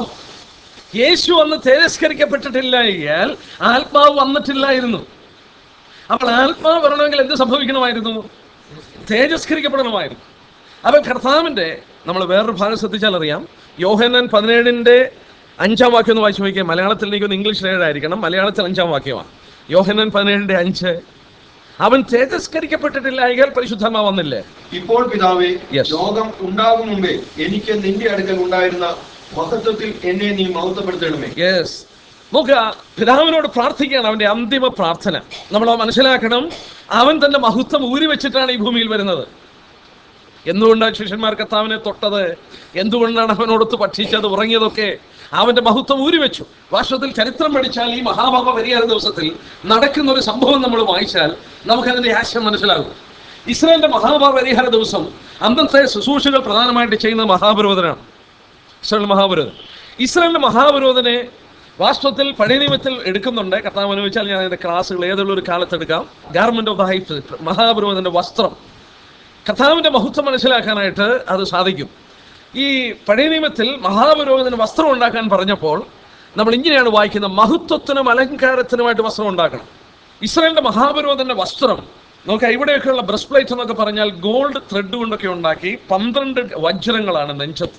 യേശു അന്ന് തേജസ്കരിക്കപ്പെട്ടിട്ടില്ല എങ്കിൽ ആത്മാവ് വന്നിട്ടില്ലായിരുന്നു അപ്പോൾ ആത്മാവ് വരണമെങ്കിൽ എന്ത് സംഭവിക്കണമായിരുന്നു തേജസ്കരിക്കപ്പെടണമായിരുന്നു അപ്പൊ കർത്താവിന്റെ നമ്മൾ വേറൊരു ഭാഗം ശ്രദ്ധിച്ചാൽ അറിയാം യോഹനൻ പതിനേഴിന്റെ അഞ്ചാം വാക്യം ഒന്ന് വായിച്ചു നോക്കിയാൽ മലയാളത്തിൽ എനിക്കൊന്ന് ഇംഗ്ലീഷിൽ ഏഴായിരിക്കണം മലയാളത്തിൽ അഞ്ചാം വാക്യമാണ് യോഹനൻ പതിനേഴിന്റെ അഞ്ച് അവൻ തേജസ്കരിക്കപ്പെട്ടിട്ടില്ല എങ്കിൽ പരിശുദ്ധമ വന്നില്ലേ ഇപ്പോൾ പിതാവേ Yes. ലോകം ഉണ്ടാകും മുമ്പേ എനിക്ക് നിന്റെ അടുക്കൽ ഉണ്ടായിരുന്ന മഹത്വത്തിൽ എന്നെ നീ മഹത്വപ്പെടുത്തണമേ യെസ് നോക്കുക പിതാവിനോട് പ്രാർത്ഥിക്കുകയാണ് അവന്റെ അന്തിമ പ്രാർത്ഥന നമ്മൾ മനസ്സിലാക്കണം അവൻ തന്റെ മഹത്വം ഊരി വെച്ചിട്ടാണ് ഈ ഭൂമിയിൽ വരുന്നത് എന്തുകൊണ്ടാണ് ശിഷ്യന്മാർ കർത്താവിനെ തൊട്ടത് എന്തുകൊണ്ടാണ് അവനോടൊത്ത് ഭക്ഷിച്ചത് ഉറങ്ങിയതൊക്കെ അവന്റെ മഹത്വം ഊരി വെച്ചു വാസ്തവത്തിൽ ചരിത്രം പഠിച്ചാൽ ഈ മഹാഭാവ പരിഹാര ദിവസത്തിൽ നടക്കുന്ന ഒരു സംഭവം നമ്മൾ വായിച്ചാൽ നമുക്കതിന്റെ ആശയം മനസ്സിലാകും ഇസ്രായേലിന്റെ മഹാഭാവ പരിഹാര ദിവസം അന്നത്തെ ശുശ്രൂഷകൾ പ്രധാനമായിട്ട് ചെയ്യുന്നത് മഹാപുരോധനാണ് ഇസ്രായേൽ മഹാപുരോധൻ ഇസ്രായേലിന്റെ മഹാപുരോധനെ വാസ്തവത്തിൽ പഴയ നിയമത്തിൽ എടുക്കുന്നുണ്ട് കർത്താവ് അനുവദിച്ചാൽ ഞാൻ അതിന്റെ ക്ലാസ്സുകൾ ഏതുള്ള ഒരു കാലത്ത് എടുക്കാം ഗാർമെന്റ് ഓഫ് ദ ഹൈറ്റ് മഹാപുരോധന്റെ വസ്ത്രം കർത്താവിന്റെ മഹത്വം മനസ്സിലാക്കാനായിട്ട് അത് സാധിക്കും ഈ പഴയ നിയമത്തിൽ മഹാപുരോഹിതന് വസ്ത്രം ഉണ്ടാക്കാൻ പറഞ്ഞപ്പോൾ നമ്മൾ ഇങ്ങനെയാണ് വായിക്കുന്നത് മഹത്വത്തിനും അലങ്കാരത്തിനുമായിട്ട് വസ്ത്രം ഉണ്ടാക്കണം ഇസ്രായേലിന്റെ മഹാപുരോഹിതന്റെ വസ്ത്രം നോക്കാം ഇവിടെയൊക്കെയുള്ള ബ്രസ്റ്റ് പ്ലേറ്റ് എന്നൊക്കെ പറഞ്ഞാൽ ഗോൾഡ് ത്രെഡ് കൊണ്ടൊക്കെ ഉണ്ടാക്കി പന്ത്രണ്ട് വജ്രങ്ങളാണ് നെഞ്ചത്ത്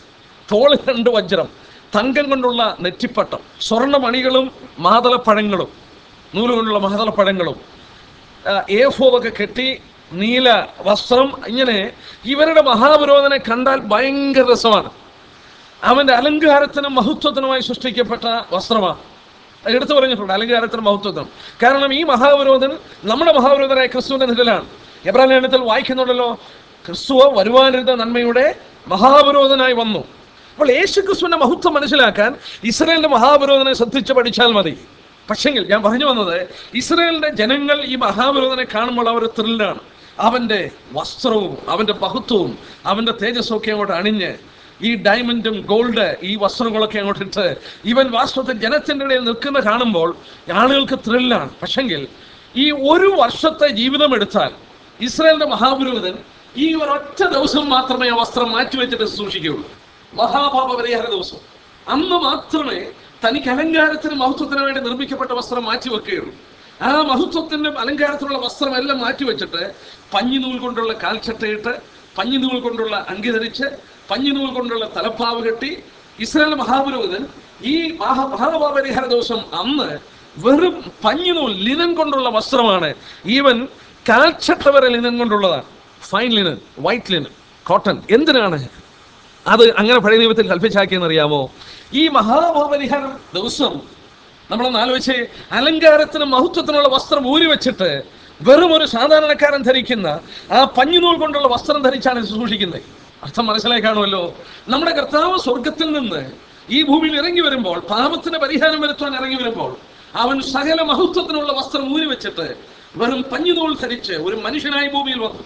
തോളിൽ രണ്ട് വജ്രം തങ്കം കൊണ്ടുള്ള നെറ്റിപ്പട്ടം സ്വർണ്ണമണികളും മാതളപ്പഴങ്ങളും നൂല് കൊണ്ടുള്ള മാതളപ്പഴങ്ങളും ആ, ഏഫോവൊക്കെ കെട്ടി നീല വസ്ത്രം ഇങ്ങനെ ഇവരുടെ മഹാപുരോധനെ കണ്ടാൽ ഭയങ്കര രസമാണ് അവന്റെ അലങ്കാരത്തിനും മഹത്വത്തിനുമായി സൃഷ്ടിക്കപ്പെട്ട വസ്ത്രമാണ് അത് എടുത്തു പറഞ്ഞിട്ടുണ്ട് അലങ്കാരത്തിനും മഹത്വത്തിനും കാരണം ഈ മഹാപുരോധൻ നമ്മുടെ മഹാപുരോധനായ ക്രിസ്തുവിന്റെ നിഴലാണ് എബ്രാഹിം ലേഖനത്തിൽ വായിക്കുന്നുണ്ടല്ലോ ക്രിസ്തുവ വരുവാനിരുന്ന നന്മയുടെ മഹാപുരോധനായി വന്നു അപ്പോൾ യേശു ക്രിസ്തുവിന്റെ മഹത്വം മനസ്സിലാക്കാൻ ഇസ്രായേലിന്റെ മഹാപുരോധനെ ശ്രദ്ധിച്ച് പഠിച്ചാൽ മതി പക്ഷെങ്കിൽ ഞാൻ പറഞ്ഞു വന്നത് ഇസ്രായേലിന്റെ ജനങ്ങൾ ഈ മഹാപുരോധനെ കാണുമ്പോൾ അവർ ത്രില്ലാണ് അവന്റെ വസ്ത്രവും അവന്റെ മഹത്വവും അവന്റെ തേജസ്സും ഒക്കെ അങ്ങോട്ട് അണിഞ്ഞ് ഈ ഡയമണ്ടും ഗോൾഡ് ഈ വസ്ത്രങ്ങളൊക്കെ അങ്ങോട്ട് ഇട്ട് ഇവൻ വാസ്തവത്തിൽ ജനത്തിന്റെ ഇടയിൽ നിൽക്കുന്ന കാണുമ്പോൾ ആളുകൾക്ക് ത്രില്ലാണ് പക്ഷെങ്കിൽ ഈ ഒരു വർഷത്തെ ജീവിതം എടുത്താൽ ഇസ്രായേലിന്റെ മഹാപുരോഹിതൻ ഈ ഒരൊറ്റ ദിവസം മാത്രമേ ആ വസ്ത്രം മാറ്റിവെച്ചിട്ട് സൂക്ഷിക്കുകയുള്ളൂ മഹാപാപ പരിഹാര ദിവസം അന്ന് മാത്രമേ തനിക്ക് അലങ്കാരത്തിന് മഹത്വത്തിന് വേണ്ടി നിർമ്മിക്കപ്പെട്ട വസ്ത്രം മാറ്റിവെക്കുകയുള്ളൂ ആ മഹത്വത്തിന്റെ അലങ്കാരത്തിനുള്ള വസ്ത്രം എല്ലാം മാറ്റിവെച്ചിട്ട് പഞ്ഞിനൂൽ കൊണ്ടുള്ള കാൽച്ചട്ടയിട്ട് പഞ്ഞിനൂൽ കൊണ്ടുള്ള അങ്കി ധരിച്ച് പഞ്ഞിനൂൽ കൊണ്ടുള്ള തലപ്പാവ് കെട്ടി ഇസ്രായേൽ മഹാപുരോഹിതൻ ഈ മഹാ മഹാപാപരിഹാര ദിവസം അന്ന് വെറും പഞ്ഞിനൂൽ ലിനൻ കൊണ്ടുള്ള വസ്ത്രമാണ് ഈവൻ കാൽച്ചട്ട വരെ ലിനൻ കൊണ്ടുള്ളതാണ് fine linen white linen cotton എന്തിനാണ് അത് അങ്ങനെ പഴയ നിയമത്തിൽ കൽപ്പിച്ചാക്കിയെന്ന് അറിയാമോ ഈ മഹാഭാപരിഹാരം ദിവസം നമ്മളൊന്ന് ആലോചിച്ച് അലങ്കാരത്തിനും മഹത്വത്തിനുള്ള വസ്ത്രം ഊരി വെച്ചിട്ട് വെറും ഒരു സാധാരണക്കാരൻ ധരിക്കുന്ന ആ പഞ്ഞുനൂൽ കൊണ്ടുള്ള വസ്ത്രം ധരിച്ചാണ് ഇത് സൂക്ഷിക്കുന്നത് അർത്ഥം മനസ്സിലായി കാണുമല്ലോ നമ്മുടെ കർത്താവ് സ്വർഗത്തിൽ നിന്ന് ഈ ഭൂമിയിൽ ഇറങ്ങി വരുമ്പോൾ പാപത്തിന് പരിഹാരം വരുത്തുവാൻ ഇറങ്ങി വരുമ്പോൾ അവൻ സകല മഹത്വത്തിനുള്ള വസ്ത്രം ഊരി വെച്ചിട്ട് വെറും പഞ്ഞുനൂൽ ധരിച്ച് ഒരു മനുഷ്യനായി ഭൂമിയിൽ വന്നു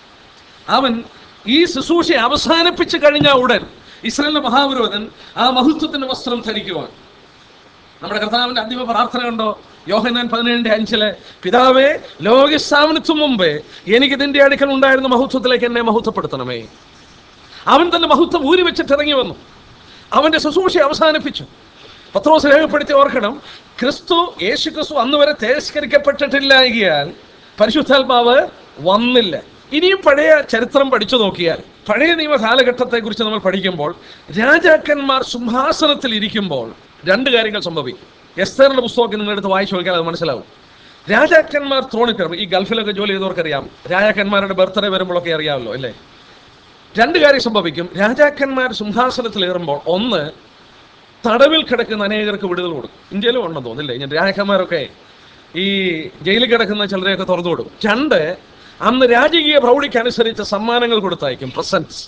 അവൻ ഈ ശുശ്രൂഷ അവസാനിപ്പിച്ച് കഴിഞ്ഞ ഉടൻ ഇസ്രായേലിന്റെ മഹാപുരോധൻ ആ മഹത്വത്തിന്റെ വസ്ത്രം ധരിക്കുവാൻ നമ്മുടെ കർത്താവിന്റെ അന്തിമ പ്രാർത്ഥന കണ്ടോ യോഹന്നാൻ പതിനേഴിന്റെ അഞ്ചില് പിതാവേ ലോകസ്ഥാപനത്തിനു മുമ്പേ എനിക്ക് ഇതിന്റെ അടുക്കൽ ഉണ്ടായിരുന്ന മഹത്വത്തിലേക്ക് എന്നെ മഹത്വപ്പെടുത്തണമേ അവൻ തന്റെ മഹത്വം ഊരി വെച്ചിട്ട് ഇറങ്ങി വന്നു അവന്റെ ശുശ്രൂഷ അവസാനിപ്പിച്ചു പത്രോസ് രേഖപ്പെടുത്തി ഓർക്കണം ക്രിസ്തു യേശു ക്രിസ്തു അന്ന് വരെ തേജസ്കരിക്കപ്പെട്ടിട്ടില്ല എങ്കിൽ പരിശുദ്ധാത്മാവ് വന്നില്ല ഇനിയും പഴയ ചരിത്രം പഠിച്ചു നോക്കിയാൽ പഴയ നിയമ കാലഘട്ടത്തെ കുറിച്ച് നമ്മൾ പഠിക്കുമ്പോൾ രാജാക്കന്മാർ സിംഹാസനത്തിൽ ഇരിക്കുമ്പോൾ രണ്ട് കാര്യങ്ങൾ സംഭവിക്കും എസ്തറിന്റെ പുസ്തകമൊക്കെ നിങ്ങളെടുത്ത് വായിച്ചു നോക്കിയാൽ അത് മനസ്സിലാവും രാജാക്കന്മാർ ത്രോണിൽ കയറും ഈ ഗൾഫിലൊക്കെ ജോലി ചെയ്തവർക്കറിയാം രാജാക്കന്മാരുടെ ബർത്ത്ഡേ വരുമ്പോഴൊക്കെ അറിയാമല്ലോ അല്ലേ രണ്ട് കാര്യം സംഭവിക്കും രാജാക്കന്മാർ സിംഹാസനത്തിൽ ഏറുമ്പോൾ ഒന്ന് തടവിൽ കിടക്കുന്ന അനേകർക്ക് വിടുതൽ കൊടുക്കും ഇന്ത്യയിലും ഉണ്ടെന്ന് തോന്നില്ലേ ഞാൻ രാജാക്കന്മാരൊക്കെ ഈ ജയിലിൽ കിടക്കുന്ന ചിലരെയൊക്കെ തുറന്നു കൊടുക്കും രണ്ട് അന്ന് രാജകീയ പ്രൗഢിക്കനുസരിച്ച് സമ്മാനങ്ങൾ കൊടുത്തയക്കും പ്രസൻസ്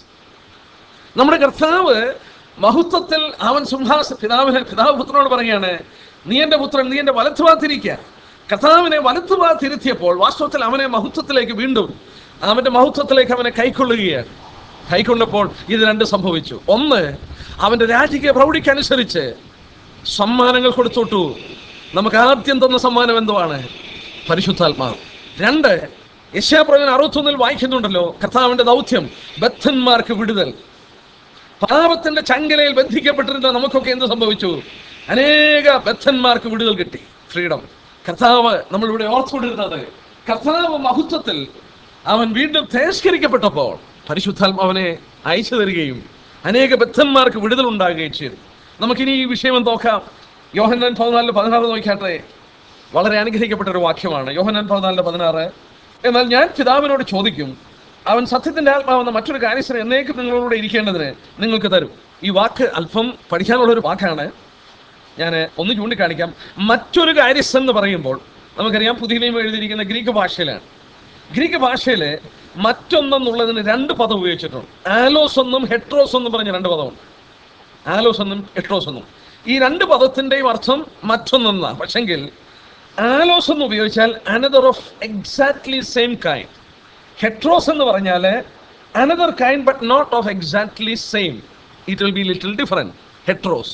നമ്മുടെ കർത്താവ് മഹത്വത്തിൽ അവൻ സിംഹാസ പിതാവിനെ പിതാവ് പുത്രനോട് പറയുകയാണ് നീ എൻ്റെ പുത്രൻ നീ എൻ്റെ വലത്തുഭാഗത്തിരിക്കുക കർത്താവിനെ വലത്തുഭാഗത്തിരുത്തിയപ്പോൾ വാസ്തവത്തിൽ അവനെ മഹത്വത്തിലേക്ക് വീണ്ടും അവന്റെ മഹത്വത്തിലേക്ക് അവനെ കൈക്കൊള്ളുകയാണ് കൈക്കൊണ്ടപ്പോൾ ഇത് രണ്ട് സംഭവിച്ചു ഒന്ന് അവന്റെ രാജകീയ പ്രൗഢിക്കനുസരിച്ച് സമ്മാനങ്ങൾ കൊടുത്തോട്ടു നമുക്ക് ആദ്യം തന്ന സമ്മാനം എന്തുവാണ് പരിശുദ്ധാത്മാവ് രണ്ട് യശാപ്രവൻ അറുപത്തൊന്നിൽ വായിക്കുന്നുണ്ടല്ലോ കർത്താവിന്റെ ദൗത്യം ബദ്ധന്മാർക്ക് വിടുതൽ പാപത്തിന്റെ ചങ്കലയിൽ ബന്ധിക്കപ്പെട്ടിരുന്ന നമുക്കൊക്കെ എന്ത് സംഭവിച്ചു അനേക ബദ്ധന്മാർക്ക് വിടുതൽ കിട്ടി ഫ്രീഡം കർത്താവ് നമ്മളിവിടെ ഓർത്തുകൊണ്ടിരുന്നത് കർത്താവ് മഹത്വത്തിൽ അവൻ വീണ്ടും തേസ്കരിക്കപ്പെട്ടപ്പോൾ പരിശുദ്ധാത്മാവനെ അയച്ചു തരികയും അനേക ബദ്ധന്മാർക്ക് വിടുതൽ ഉണ്ടാകുകയും ചെയ്തു നമുക്കിനി ഈ വിഷയം നോക്കാം യോഹന്നാൻ പതിനാലിന് പതിനാറ് നോക്കിയാട്ടെ വളരെ അനുഗ്രഹിക്കപ്പെട്ട ഒരു വാക്യമാണ് യോഹന്നാൻ പതിനാലിന് പതിനാറ് എന്നാൽ ഞാൻ പിതാവിനോട് ചോദിക്കും അവൻ സത്യത്തിന്റെ ആത്മാവെന്ന മറ്റൊരു കാര്യസ്ഥനെ എന്നേക്കും നിങ്ങളോട് ഇരിക്കേണ്ടതിന് നിങ്ങൾക്ക് തരും ഈ വാക്ക് അല്പം പഠിക്കാനുള്ള ഒരു വാക്കാണ് ഞാൻ ഒന്ന് ചൂണ്ടിക്കാണിക്കാം മറ്റൊരു കാര്യസ്ഥൻ എന്ന് പറയുമ്പോൾ നമുക്കറിയാം പുതിയ നിയമം എഴുതിയിരിക്കുന്ന ഗ്രീക്ക് ഭാഷയിലാണ് ഗ്രീക്ക് ഭാഷയിൽ മറ്റൊന്നെന്നുള്ളതിന് രണ്ട് പദം ഉപയോഗിച്ചിട്ടുണ്ട് ആലോസ് എന്നും ഹെട്രോസ് എന്നും പറഞ്ഞ രണ്ട് പദമുണ്ട് ആലോസ് എന്നും ഹെട്രോസ് എന്നും ഈ രണ്ട് പദത്തിൻ്റെയും അർത്ഥം മറ്റൊന്നെന്നാണ് പക്ഷെങ്കിൽ ആലോസ് എന്ന് ഉപയോഗിച്ചാൽ another of exactly same kind ഹെട്രോസ് എന്ന് പറഞ്ഞാൽ another kind but not of exactly same it will be little different ഹെട്രോസ്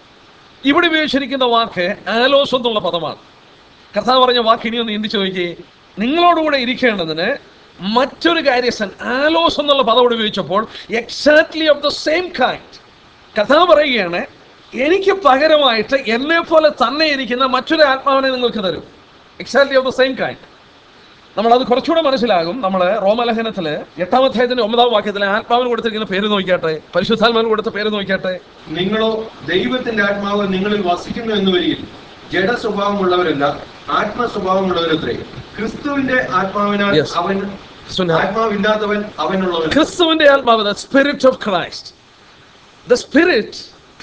ഇവിടെ ഉപയോഗിച്ചിരിക്കുന്ന വാക്ക് ആലോസ് എന്നുള്ള പദമാണ് കർത്താവ് പറഞ്ഞ വാക്ക് ഇനി ഒന്ന് ചിന്തിച്ചു നോക്കിയേ നിങ്ങളോടുകൂടെ ഇരിക്കേണ്ടതിന് മറ്റൊരു കാര്യസ്ഥൻ ആലോസ് എന്നുള്ള പദം ഇവിടെ ഉപയോഗിച്ചപ്പോൾ exactly of the same kind കർത്താവ് പറയുകയാണ് എനിക്ക് പകരമായിട്ട് എന്നെ പോലെ തന്നെ ഇരിക്കുന്ന മറ്റൊരു ആത്മാവിനെ നിങ്ങൾക്ക് തരും exactly of the same kind നമ്മൾ അത് കുറച്ചുകൂടെ മനസ്സിലാകും നമ്മൾ റോമലേഖനത്തില് എട്ടാം അധ്യായത്തിന്റെ ഒമ്പതാം വാക്യത്തിലെ ആത്മാവിന് കൊടുത്തിരിക്കുന്ന പേര് നോക്കിയാട്ടെ പരിശുദ്ധാത്മാവിന് കൊടുത്ത പേര് നോക്കിയാട്ടെ നിങ്ങളോ ദൈവത്തിന്റെ ആത്മാവ് നിങ്ങളിൽ വസിക്കുന്നു എന്ന് വരികിൽ ജഡ സ്വഭാവമുള്ളവരല്ല ആത്മ സ്വഭാവമുള്ളവരത്രേ ക്രിസ്തുവിന്റെ ആത്മാവിനാൽ Yes. അവൻ ക്രിസ്തുവിന്റെ ആത്മാവില്ലാത്തവൻ അവനുള്ളവൻ ക്രിസ്തുവിന്റെ ആത്മാവ് the spirit of Christ the spirit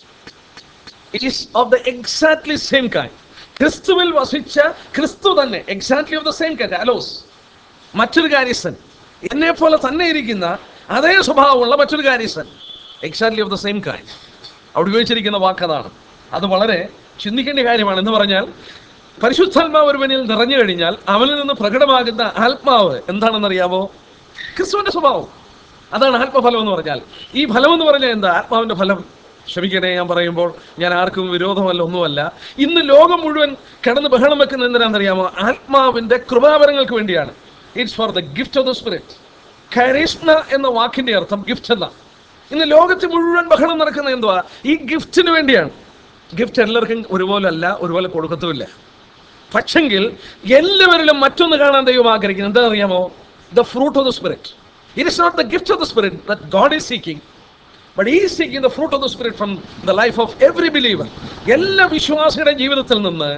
is of the exactly same kind ക്രിസ്തുവിൽ വസിച്ച ക്രിസ്തു തന്നെ exactly of the same kind അലോസ് മറ്റൊരു കാര്യസ്ഥൻ എന്നെ പോലെ തന്നെ ഇരിക്കുന്ന അതേ സ്വഭാവമുള്ള മറ്റൊരു കാര്യസ്ഥൻ exactly of the same kind അവിടെ ഉപയോഗിച്ചിരിക്കുന്ന വാക്കതാണ് അത് വളരെ ചിന്തിക്കേണ്ട കാര്യമാണ് എന്ന് പറഞ്ഞാൽ പരിശുദ്ധാത്മാവ് ഒരുവനിൽ നിറഞ്ഞു കഴിഞ്ഞാൽ അവനിൽ നിന്ന് പ്രകടമാകുന്ന ആത്മാവ് എന്താണെന്നറിയാമോ ക്രിസ്തുവിന്റെ സ്വഭാവം അതാണ് ആത്മഫലം എന്ന് പറഞ്ഞാൽ ഈ ഫലം എന്ന് പറഞ്ഞാൽ എന്താ ആത്മാവിന്റെ ഫലം ക്ഷമിക്കണേ ഞാൻ പറയുമ്പോൾ ഞാൻ ആർക്കും വിരോധമല്ല ഒന്നുമല്ല ഇന്ന് ലോകം മുഴുവൻ കിടന്ന് ബഹളം വെക്കുന്ന എന്തിനാണെന്നറിയാമോ ആത്മാവിന്റെ കൃപാവരങ്ങൾക്ക് വേണ്ടിയാണ് it's for the gift of the spirit കരിഷ്മ എന്ന വാക്കിന്റെ അർത്ഥം ഗിഫ്റ്റ് എന്ന ഇന്ന് ലോകത്ത് മുഴുവൻ ബഹളം നടക്കുന്ന എന്തുവാ ഈ ഗിഫ്റ്റിന് വേണ്ടിയാണ് ഗിഫ്റ്റ് എല്ലാവർക്കും ഒരുപോലെ അല്ല ഒരുപോലെ കൊടുക്കത്തുമില്ല പക്ഷെങ്കിൽ എല്ലാവരിലും മറ്റൊന്ന് കാണാൻ ദൈവം ആഗ്രഹിക്കുന്നത് എന്താ അറിയാമോ the fruit of the spirit it is not the gift of the spirit that God is seeking but he seeking the fruit of the spirit from the life of every believer എല്ലാ വിശ്വാസികളുടെ ജീവിതത്തിൽ നിന്ന്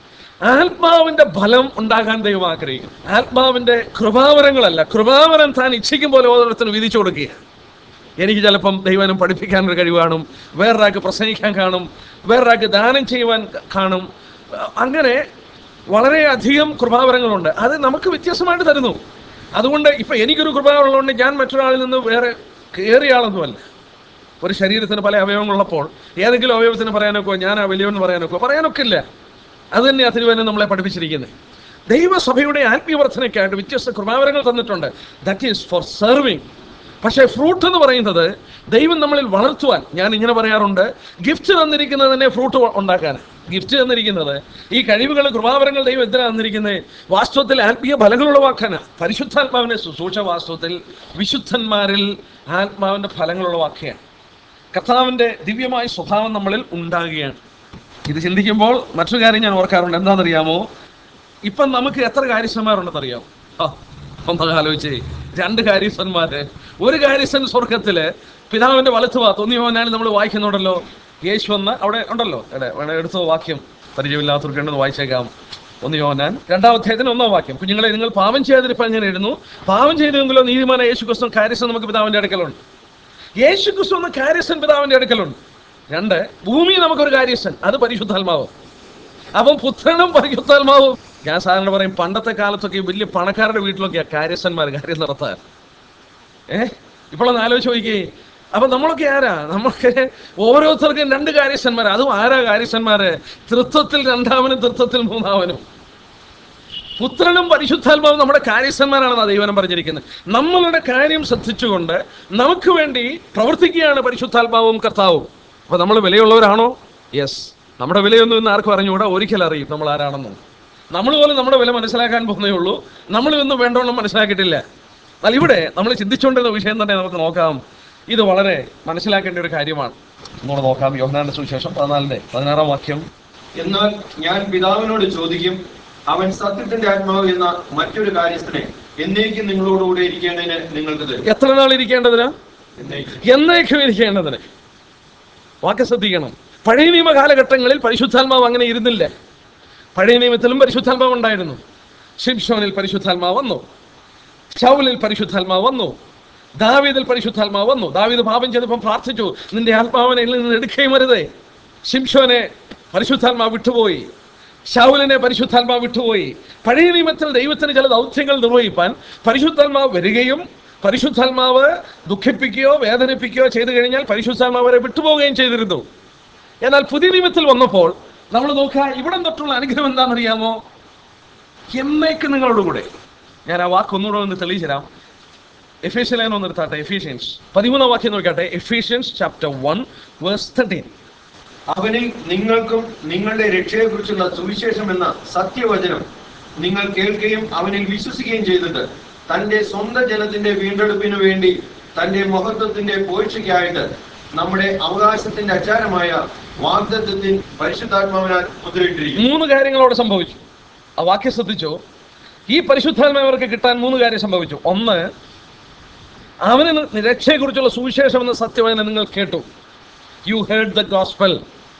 ആത്മാവിന്റെ ഫലം ഉണ്ടാകാൻ ദൈവം ആഗ്രഹിക്കും ആത്മാവിന്റെ കൃപാവരങ്ങളല്ല കൃപാവരം താൻ ഇച്ഛിക്കും പോലെ ഓരോരുത്തരും വിധിച്ചു കൊടുക്കുക എനിക്ക് ചിലപ്പം ദൈവനം പഠിപ്പിക്കാൻ ഒരു കഴിവ് കാണും വേറൊരാൾക്ക് പ്രസംഗിക്കാൻ കാണും വേറൊരാൾക്ക് ദാനം ചെയ്യുവാൻ കാണും അങ്ങനെ വളരെയധികം കൃപാവരങ്ങളുണ്ട് അത് നമുക്ക് വ്യത്യസ്തമായിട്ട് തരുന്നു അതുകൊണ്ട് ഇപ്പൊ എനിക്കൊരു കൃപാവരമുള്ളതുകൊണ്ട് ഞാൻ മറ്റൊരാളിൽ നിന്ന് വേറെ കയറിയ ആളൊന്നുമല്ല ഒരു ശരീരത്തിന് പല അവയവങ്ങളുള്ളപ്പോൾ ഏതെങ്കിലും അവയവത്തിന് പറയാനൊക്കെ ഞാൻ ആ വലിയവൻ പറയാനൊക്കെ പറയാനൊക്കെ ഇല്ല അത് തന്നെയാണ് തിരുവനം നമ്മളെ പഠിപ്പിച്ചിരിക്കുന്നത് ദൈവസഭയുടെ ആത്മീയവർദ്ധനയ്ക്കായിട്ട് വ്യത്യസ്ത കൃപാവരങ്ങൾ തന്നിട്ടുണ്ട് ദാറ്റ് ഈസ് ഫോർ സെർവിങ് പക്ഷേ ഫ്രൂട്ട് എന്ന് പറയുന്നത് ദൈവം നമ്മളിൽ വളർത്തുവാൻ ഞാൻ ഇങ്ങനെ പറയാറുണ്ട് ഗിഫ്റ്റ് തന്നിരിക്കുന്നത് തന്നെ ഫ്രൂട്ട് ഉണ്ടാക്കാൻ ഗിഫ്റ്റ് തന്നിരിക്കുന്നത് ഈ കഴിവുകൾ കൃപാവരങ്ങൾ ദൈവം എന്തിനാണ് തന്നിരിക്കുന്നത് വാസ്തവത്തിൽ ആത്മീയ ഫലങ്ങൾ ഉളവാക്കാനാണ് പരിശുദ്ധാത്മാവിനെ ശുശ്രൂഷ വാസ്തവത്തിൽ വിശുദ്ധന്മാരിൽ ആത്മാവിന്റെ ഫലങ്ങൾ ഉളവാക്കുകയാണ് കർത്താവിന്റെ ദിവ്യമായ സ്വഭാവം നമ്മളിൽ ഉണ്ടാകുകയാണ് ഇത് ചിന്തിക്കുമ്പോൾ മറ്റൊരു കാര്യം ഞാൻ ഓർക്കാറുണ്ട് എന്താണെന്നറിയാമോ ഇപ്പം നമുക്ക് എത്ര കാര്യസ്ഥന്മാരുണ്ടെന്നറിയാമോ ആ, ഒന്ന് ആലോചിച്ചേ രണ്ട് കാര്യസ്ഥന്മാര് ഒരു കാര്യസ്ഥൻ സ്വർഗത്തില് പിതാവിന്റെ വലത്ത് ഭാഗത്ത് ഒന്നിയോനാണ് നമ്മൾ വായിക്കുന്നുണ്ടല്ലോ യേശു എന്ന് അവിടെ ഉണ്ടല്ലോ എടെ, വേണേ എടുത്ത വാക്യം പരിചയമില്ലാത്തവർക്ക് ഉണ്ടെന്ന് വായിച്ചേക്കാം ഒന്ന് യോനാൻ രണ്ടാം അധ്യായത്തിന് ഒന്നാം വാക്യം കുഞ്ഞുങ്ങളെ നിങ്ങൾ പാപം ചെയ്യാതിരിക്കാൻ ഞാൻ എഴുതുന്നു പാപം ചെയ്തെങ്കിലോ നീതിമാന യേശു ക്രിസ്തു കാര്യസ്ഥൻ നമുക്ക് പിതാവിന്റെ അടുക്കലുണ്ട് യേശു ക്രിസ്തു എന്ന കാര്യസ്ഥൻ പിതാവിന്റെ അടുക്കലുണ്ട് രണ്ട് ഭൂമി നമുക്കൊരു കാര്യസ്ഥൻ അത് പരിശുദ്ധാത്മാവ് അവൻ പുത്രനും പരിശുദ്ധാത്മാവും ഞാൻ സാധാരണ പറയും പണ്ടത്തെ കാലത്തൊക്കെ ഈ വലിയ പണക്കാരുടെ വീട്ടിലൊക്കെയാ കാര്യസ്ഥന്മാർ കാര്യം നടത്താൻ ഏ ഇപ്പോഴൊന്ന് ആലോചിച്ച് നോക്കിയേ അപ്പൊ നമ്മളൊക്കെ ആരാ നമുക്ക് ഓരോരുത്തർക്കും രണ്ട് കാര്യസ്ഥന്മാർ അതും ആരാ കാര്യസ്ഥന്മാര് തൃത്വത്തിൽ രണ്ടാമനും തൃത്വത്തിൽ മൂന്നാമനും പുത്രനും പരിശുദ്ധാത്മാവും നമ്മുടെ കാര്യസ്ഥന്മാരാണെന്നാണ് ദൈവനം പറഞ്ഞിരിക്കുന്നത് നമ്മളുടെ കാര്യം ശ്രദ്ധിച്ചുകൊണ്ട് നമുക്ക് വേണ്ടി പ്രവർത്തിക്കുകയാണ് പരിശുദ്ധാത്മാവും കർത്താവും അപ്പൊ നമ്മൾ വിലയുള്ളവരാണോ യെസ് നമ്മുടെ വിലയൊന്നും ഇന്ന് ആർക്കും അറിഞ്ഞുകൂടാ ഒരിക്കൽ അറിയും നമ്മൾ ആരാണെന്നും നമ്മൾ പോലും നമ്മുടെ വില മനസ്സിലാക്കാൻ പോകുന്നേ ഉള്ളൂ നമ്മൾ ഇതൊന്നും വേണ്ടവണ്ണം മനസ്സിലാക്കിയിട്ടില്ല എന്നാൽ ഇവിടെ നമ്മൾ ചിന്തിച്ചുകൊണ്ടിരുന്ന വിഷയം തന്നെ നമുക്ക് നോക്കാം ഇത് വളരെ മനസ്സിലാക്കേണ്ട ഒരു കാര്യമാണ് നമ്മൾ നോക്കാം യോഹനാന്റെ സുവിശേഷം പതിനാലിന്റെ പതിനാറാം വാക്യം എന്നാൽ ഞാൻ പിതാവിനോട് ചോദിക്കും അവൻ സത്യത്തിന്റെ ആത്മാവ് എന്ന മറ്റൊരു കാര്യസ്ഥനെ എന്നേക്കും നിങ്ങളോടുകൂടെ ഇരിക്കേണ്ടതിന് നിങ്ങൾക്ക് തരും എത്ര നാൾ ഇരിക്കേണ്ടതിനാ എന്നേക്കും. എന്നേക്കും ഇരിക്കേണ്ടതിന് വാക്ക് ശ്രദ്ധിക്കണം പഴയ നിയമ കാലഘട്ടങ്ങളിൽ പരിശുദ്ധാത്മാവ് അങ്ങനെ ഇരുന്നില്ല പഴയ നിയമത്തിലും പരിശുദ്ധാത്മാവ് ഉണ്ടായിരുന്നു ഷിംഷോനിൽ പരിശുദ്ധാത്മാവ് വന്നു ഷൗലിൽ പരിശുദ്ധാത്മാവ് വന്നു ദാവീദിൽ പരിശുദ്ധാത്മാവ് വന്നു ദാവീദ് പാപം ചെയ്തപ്പോൾ പ്രാർത്ഥിച്ചു നിന്റെ ആത്മാവിനെ എന്നിൽ നിന്ന് എടുക്കുകയും വരുതേ ഷിംഷോനെ പരിശുദ്ധാത്മാവ് വിട്ടുപോയി ഷൗലിനെ പരിശുദ്ധാത്മാവ് വിട്ടുപോയി പഴയ നിയമത്തിൽ ദൈവത്തിന് ചില ദൗത്യങ്ങൾ നിർവഹിപ്പാൻ പരിശുദ്ധാത്മാവ് വരികയും പരിശുദ്ധാത്മാവ് ദുഃഖിപ്പിക്കുകയോ വേദനിപ്പിക്കുകയോ ചെയ്തു കഴിഞ്ഞാൽ പരിശുദ്ധാത്മാവ് അവരെ വിട്ടുപോവുകയും ചെയ്തിരുന്നു എന്നാൽ പുതിയ നിയമത്തിൽ വന്നപ്പോൾ നമ്മൾ നോക്കുക ഇവിടം തൊട്ടുള്ള അനുഗ്രഹം എന്താണെന്നറിയാമോ എന്നേക്ക് നിങ്ങളുടെ കൂടെ ഞാൻ ആ വാക്ക് ഒന്നുകൂടെ ഒന്ന് തെളിയിച്ചു തരാം എഫേഷ്യൻ ലൈൻ ഒന്ന് എടുത്താട്ടെ എഫീഷ്യൻസ് പതിമൂന്നാം വാക്യം നോക്കട്ടെ Ephesians chapter one verse thirteen അവനിൽ നിങ്ങൾക്കും നിങ്ങളുടെ രക്ഷയെക്കുറിച്ചുള്ള സുവിശേഷം എന്ന സത്യവചനം നിങ്ങൾ കേൾക്കുകയും അവനിൽ വിശ്വസിക്കുകയും ചെയ്തിട്ട് തന്റെ സ്വന്തം ജനത്തിന്റെ വീണ്ടെടുപ്പിനു വേണ്ടി തന്റെ മഹത്വത്തിന്റെ പോഴ്ചയ്ക്കായിട്ട് നമ്മുടെ അവകാശത്തിന്റെ അച്ചാരമായ വാഗ്ദത്വത്തിൽ പരിശുദ്ധാത്മാവിനാൽ മുദ്രയിട്ടിരിക്കുന്നു മൂന്ന് കാര്യങ്ങൾ അവിടെ സംഭവിച്ചു ആ വാക്യം ശ്രദ്ധിച്ചോ ഈ പരിശുദ്ധാത്മാവ് അവർക്ക് കിട്ടാൻ മൂന്ന് കാര്യം സംഭവിച്ചു ഒന്ന് അവന് രക്ഷയെക്കുറിച്ചുള്ള സുവിശേഷം എന്ന സത്യവായന നിങ്ങൾ കേട്ടു യു ഹേർഡ് ദ ഗോസ്പൽ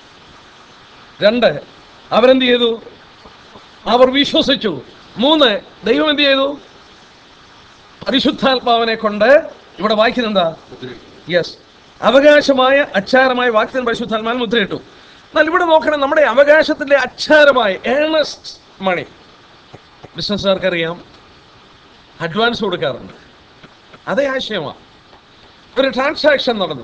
രണ്ട് അവരെന്ത് ചെയ്തു അവർ വിശ്വസിച്ചു മൂന്ന് ദൈവം എന്ത് ചെയ്തു പരിശുദ്ധാത്മാവിനെ കൊണ്ട് ഇവിടെ വായിക്കുന്നുണ്ടാ യെസ് അവകാശമായ അച്ചാരമായ വാക്യത്തിന് പരിശുദ്ധാത്മാവിൽ മുദ്രയിട്ടു എന്നാൽ ഇവിടെ നോക്കണം നമ്മുടെ അവകാശത്തിന്റെ അച്ചാരമായ ഏണസ്റ്റ് മണി ബിസിനസ്സുകാർക്ക് അറിയാം അഡ്വാൻസ് കൊടുക്കാറുണ്ട് അതേ ആശയമാണ് ഒരു ട്രാൻസാക്ഷൻ നടന്നു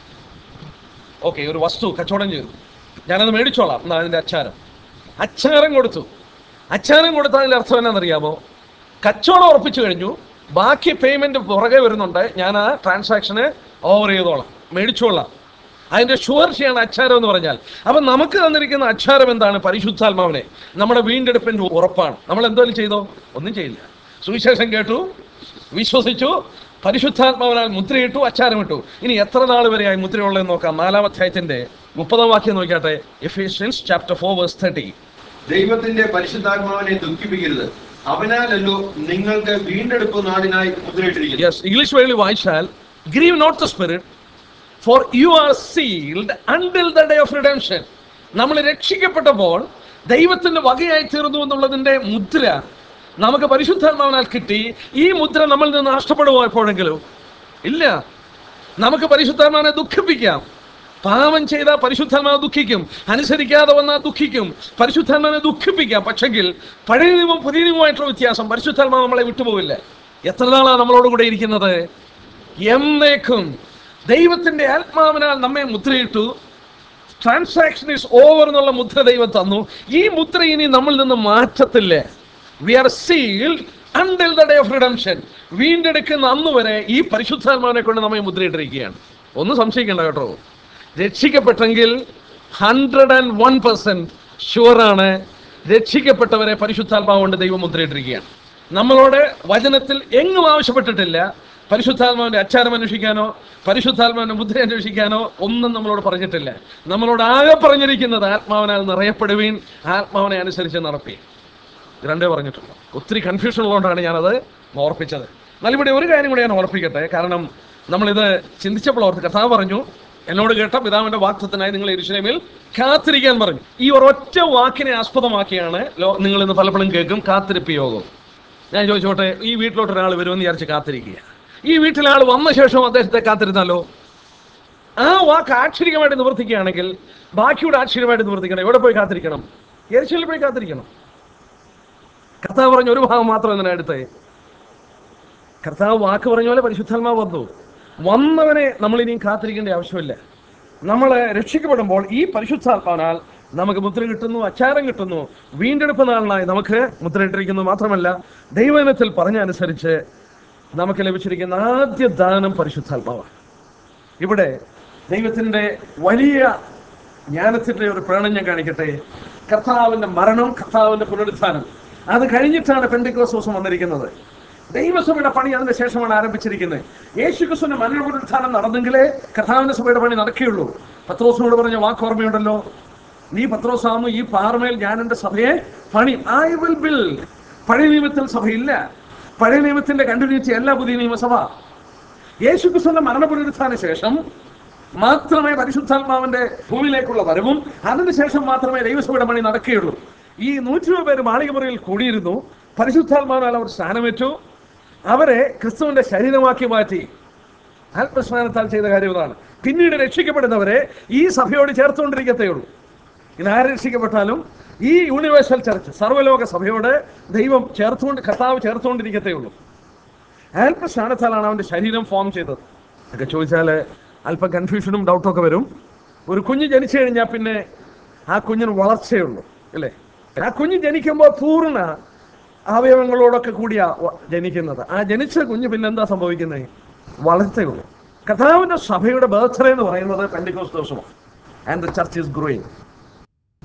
ഓക്കെ ഒരു വസ്തു കച്ചവടം ചെയ്തു ഞാനത് മേടിച്ചോളാം എന്നാ അതിന്റെ അച്ചാരം അച്ചാരം കൊടുത്തു അച്ചാരം കൊടുത്ത അതിന്റെ അർത്ഥം എന്നാണെന്നറിയാമോ കച്ചവടം ഉറപ്പിച്ചു കഴിഞ്ഞു ബാക്കി പേയ്മെന്റ് പുറകെ വരുന്നുണ്ട് ഞാൻ ആ ട്രാൻസാക്ഷന് ഓവർ ചെയ്തോളാം മേടിച്ചോളാം അതിന്റെ ഷുവർഷിയാണ് അച്ചാരം എന്ന് പറഞ്ഞാൽ അപ്പൊ നമുക്ക് തന്നിരിക്കുന്ന അച്ചാരം എന്താണ് പരിശുദ്ധാത്മാവിനെ നമ്മുടെ വീണ്ടെടുപ്പിന്റെ ഉറപ്പാണ് നമ്മൾ എന്തോലും ചെയ്തോ ഒന്നും ചെയ്യില്ല സുവിശേഷം കേട്ടു വിശ്വസിച്ചു പരിശുദ്ധാത്മാവിനാൽ മുദ്രയിട്ടു അച്ചാരമിട്ടു ഇനി എത്ര നാൾ വരെയായി മുദ്രയുള്ളതെന്ന് നോക്കാം നാലാം അധ്യായത്തിന്റെ മുപ്പതാം വാക്യം നോക്കിയാട്ടെ Ephesians chapter four verse thirty ദൈവത്തിന്റെ പരിശുദ്ധാത്മാവിനെ ദുഃഖിപ്പിക്കരുത് അവനാലല്ലോ നിങ്ങൾക്ക് വീണ്ടെടുപ്പ് നാടിനായി മുദ്രയിട്ടിരിക്കുന്നത് യെസ് ഇംഗ്ലീഷ് വഴി വായിച്ചാൽ grieve not the spirit for you are sealed until the day of redemption നമ്മൾ രക്ഷിക്കപ്പെട്ടപ്പോൾ ദൈവത്തിന്റെ വകയായി തീർന്നു എന്നുള്ളതിന്റെ മുദ്ര നമുക്ക് പരിശുദ്ധാത്മാവിനാൽ കിട്ടി ഈ മുദ്ര നമ്മളിൽ നിന്ന് നഷ്ടപ്പെടുമോ എപ്പോഴെങ്കിലും ഇല്ല നമുക്ക് പരിശുദ്ധാത്മാവിനെ ദുഃഖിപ്പിക്കാം പാപം ചെയ്താൽ പരിശുദ്ധാത്മാവ് ദുഃഖിക്കും അനുസരിക്കാതെ വന്നാൽ ദുഃഖിക്കും പരിശുദ്ധാത്മാവിനെ ദുഃഖിപ്പിക്കാം പക്ഷെങ്കിൽ പഴയ നിയമം പുതിയ നിയമമായിട്ടുള്ള വ്യത്യാസം പരിശുദ്ധാത്മാവ് നമ്മളെ വിട്ടുപോകില്ല എത്ര നാളാണ് നമ്മളോട് കൂടെ ഇരിക്കുന്നത് എന്നേക്കും ദൈവത്തിന്റെ ആത്മാവിനാൽ നമ്മെ മുദ്രയിട്ടു ട്രാൻസാക്ഷൻ ഇസ് ഓവർ എന്നുള്ള മുദ്ര ദൈവം തന്നു ഈ മുദ്ര ഇനി നമ്മളിൽ നിന്ന് മാറ്റത്തില്ല we are sealed until the day of redemption വീണ്ടെടുക്കുന്ന അന്ന് വരെ ഈ പരിശുദ്ധാത്മാവിനെ കൊണ്ട് നമ്മെ മുദ്രയിട്ടിരിക്കുകയാണ് ഒന്നും സംശയിക്കേണ്ട കേട്ടോ രക്ഷിക്കപ്പെട്ടെങ്കിൽ ഹൺഡ്രഡ് ആൻഡ് വൺ പെർസെന്റ് ഷുവറാണ് രക്ഷിക്കപ്പെട്ടവരെ പരിശുദ്ധാത്മാവ് കൊണ്ട് ദൈവം മുദ്രയിട്ടിരിക്കുകയാണ് നമ്മളോട് വചനത്തിൽ എങ്ങും ആവശ്യപ്പെട്ടിട്ടില്ല പരിശുദ്ധാത്മാവിന്റെ അച്ചാരം അന്വേഷിക്കാനോ പരിശുദ്ധാത്മാവിന്റെ മുദ്ര അന്വേഷിക്കാനോ ഒന്നും നമ്മളോട് പറഞ്ഞിട്ടില്ല നമ്മളോട് ആകെ പറഞ്ഞിരിക്കുന്നത് ആത്മാവിനാൽ നിറയപ്പെടുവീൻ ആത്മാവിനെ അനുസരിച്ച് നടപ്പി ഇത് രണ്ടേ പറഞ്ഞിട്ടുള്ളൂ ഒത്തിരി കൺഫ്യൂഷൻ ഉള്ളതുകൊണ്ടാണ് ഞാനത് ഓർപ്പിച്ചത് എന്നാൽ ഇവിടെ ഒരു കാര്യം കൂടി ഞാൻ ഓർപ്പിക്കട്ടെ കാരണം നമ്മളിത് ചിന്തിച്ചപ്പോൾ ഓർത്ത് കഥാ പറഞ്ഞു എന്നോട് കേട്ട പിതാവിന്റെ വാക്തത്തിനായി നിങ്ങൾ എരുശലേമിൽ കാത്തിരിക്കാൻ പറഞ്ഞു ഈ ഒരൊറ്റ വാക്കിനെ ആസ്പദമാക്കിയാണ് ലോ- നിങ്ങൾ ഇന്ന് പലപ്പോഴും കേൾക്കും കാത്തിരിപ്പ് യോഗം ഞാൻ ചോദിച്ചോട്ടെ ഈ വീട്ടിലോട്ട് ഒരാൾ വരുമെന്ന് വിചാരിച്ച് കാത്തിരിക്കുക ഈ വീട്ടിലെ ആൾ വന്ന ശേഷം അദ്ദേഹത്തെ കാത്തിരുന്നാലോ ആ വാക്ക് ആക്ഷരികമായിട്ട് നിവർത്തിക്കുകയാണെങ്കിൽ ബാക്കിയുടെ ആക്ഷരികമായിട്ട് നിവർത്തിക്കണം എവിടെ പോയി കാത്തിരിക്കണം എരിശലിൽ പോയി കാത്തിരിക്കണം കർത്താവ് പറഞ്ഞ ഒരു ഭാഗം മാത്രം എന്തിനാ എടുത്തേ കർത്താവ് വാക്ക് പറഞ്ഞ പോലെ പരിശുദ്ധാത്മാവ് വന്നു വന്നവനെ നമ്മൾ ഇനിയും കാത്തിരിക്കേണ്ട ആവശ്യമില്ല നമ്മൾ രക്ഷിക്കപ്പെടുമ്പോൾ ഈ പരിശുദ്ധാത്മാവിനാൽ നമുക്ക് മുദ്ര കിട്ടുന്നു അച്ചാരം കിട്ടുന്നു വീണ്ടെടുപ്പ് നാളിനായി നമുക്ക് മുദ്രയിട്ടിരിക്കുന്നു മാത്രമല്ല ദൈവനത്തിൽ പറഞ്ഞ അനുസരിച്ച് നമുക്ക് ലഭിച്ചിരിക്കുന്ന ആദ്യ ദാനം പരിശുദ്ധാത്മാവാണ് ഇവിടെ ദൈവത്തിന്റെ വലിയ ജ്ഞാനത്തിന്റെ ഒരു പ്രകടനം ഞാൻ കാണിക്കട്ടെ കർത്താവിന്റെ മരണം കർത്താവിന്റെ പുനരുത്ഥാനം അത് കഴിഞ്ഞിട്ടാണ് പെന്തിക്കോസ് ദിവസം വന്നിരിക്കുന്നത് ദൈവസഭയുടെ പണി അതിന് ശേഷമാണ് ആരംഭിച്ചിരിക്കുന്നത് യേശു ക്രിസ്തുവിന്റെ മരണ പുനരുത്ഥാനം നടന്നെങ്കിലേ കർത്താവിന്റെ സഭയുടെ പണി നടക്കുകയുള്ളൂ പത്രോസിനോട് പറഞ്ഞ വാക്ക് ഓർമ്മയുണ്ടല്ലോ നീ പത്രോസാമു ഈ പാറമേൽ ഞാൻ എന്റെ സഭയെ പണി ഐ വിൽ ബിൽഡ് പഴയ നിയമത്തിൽ സഭയില്ല പഴയ നിയമത്തിന്റെ കണ്ടിന്യൂറ്റി അല്ല പുതിയ നിയമസഭ യേശുക്രിസ്തുവിന്റെ മരണപുനരുത്ഥാന ശേഷം മാത്രമേ പരിശുദ്ധാത്മാവിന്റെ ഭൂമിയിലേക്കുള്ള വരവും അതിനുശേഷം മാത്രമേ ദൈവസഭയുടെ പണി നടക്കുകയുള്ളൂ ഈ നൂറ്റി പേര് മാളികമുറിയിൽ കൂടിയിരുന്നു പരിശുദ്ധാത്മാവിനാൽ അവർ സ്ഥാനമേറ്റു അവരെ ക്രിസ്തുവിന്റെ ശരീരമാക്കി മാറ്റി ആത്മസ്നാനത്താൽ ചെയ്ത കാര്യം ഇതാണ് പിന്നീട് രക്ഷിക്കപ്പെടുന്നവരെ ഈ സഭയോട് ചേർത്തുകൊണ്ടിരിക്കത്തേ ഉള്ളൂ ഇനി ആര് രക്ഷിക്കപ്പെട്ടാലും ഈ യൂണിവേഴ്സൽ ചർച്ച് സർവ്വലോക സഭയോട് ദൈവം ചേർത്തുകൊണ്ട് കർത്താവ് ചേർത്തുകൊണ്ടിരിക്കത്തേ ഉള്ളൂ അല്പസ്ഥാനത്താലാണ് അവന്റെ ശരീരം ഫോം ചെയ്തത് ഒക്കെ ചോദിച്ചാൽ അല്പം കൺഫ്യൂഷനും ഡൗട്ടും ഒക്കെ വരും ഒരു കുഞ്ഞ് ജനിച്ചു കഴിഞ്ഞാൽ പിന്നെ ആ കുഞ്ഞിന് വളർച്ചയുള്ളൂ അല്ലേ ആ കുഞ്ഞ് ജനിക്കുമ്പോൾ പൂർണ്ണ അവയവങ്ങളോടൊക്കെ കൂടിയാ വ- ജനിക്കുന്നത് ആ ജനിച്ച കുഞ്ഞ് പിന്നെ എന്താ സംഭവിക്കുന്നത് വളർച്ചയുള്ളൂ കർത്താവിന്റെ സഭയുടെ ബർത്ത്ഡേ എന്ന് പറയുന്നത് പെൻഡിക്കോസ് ദിവസമാണ് and the church is growing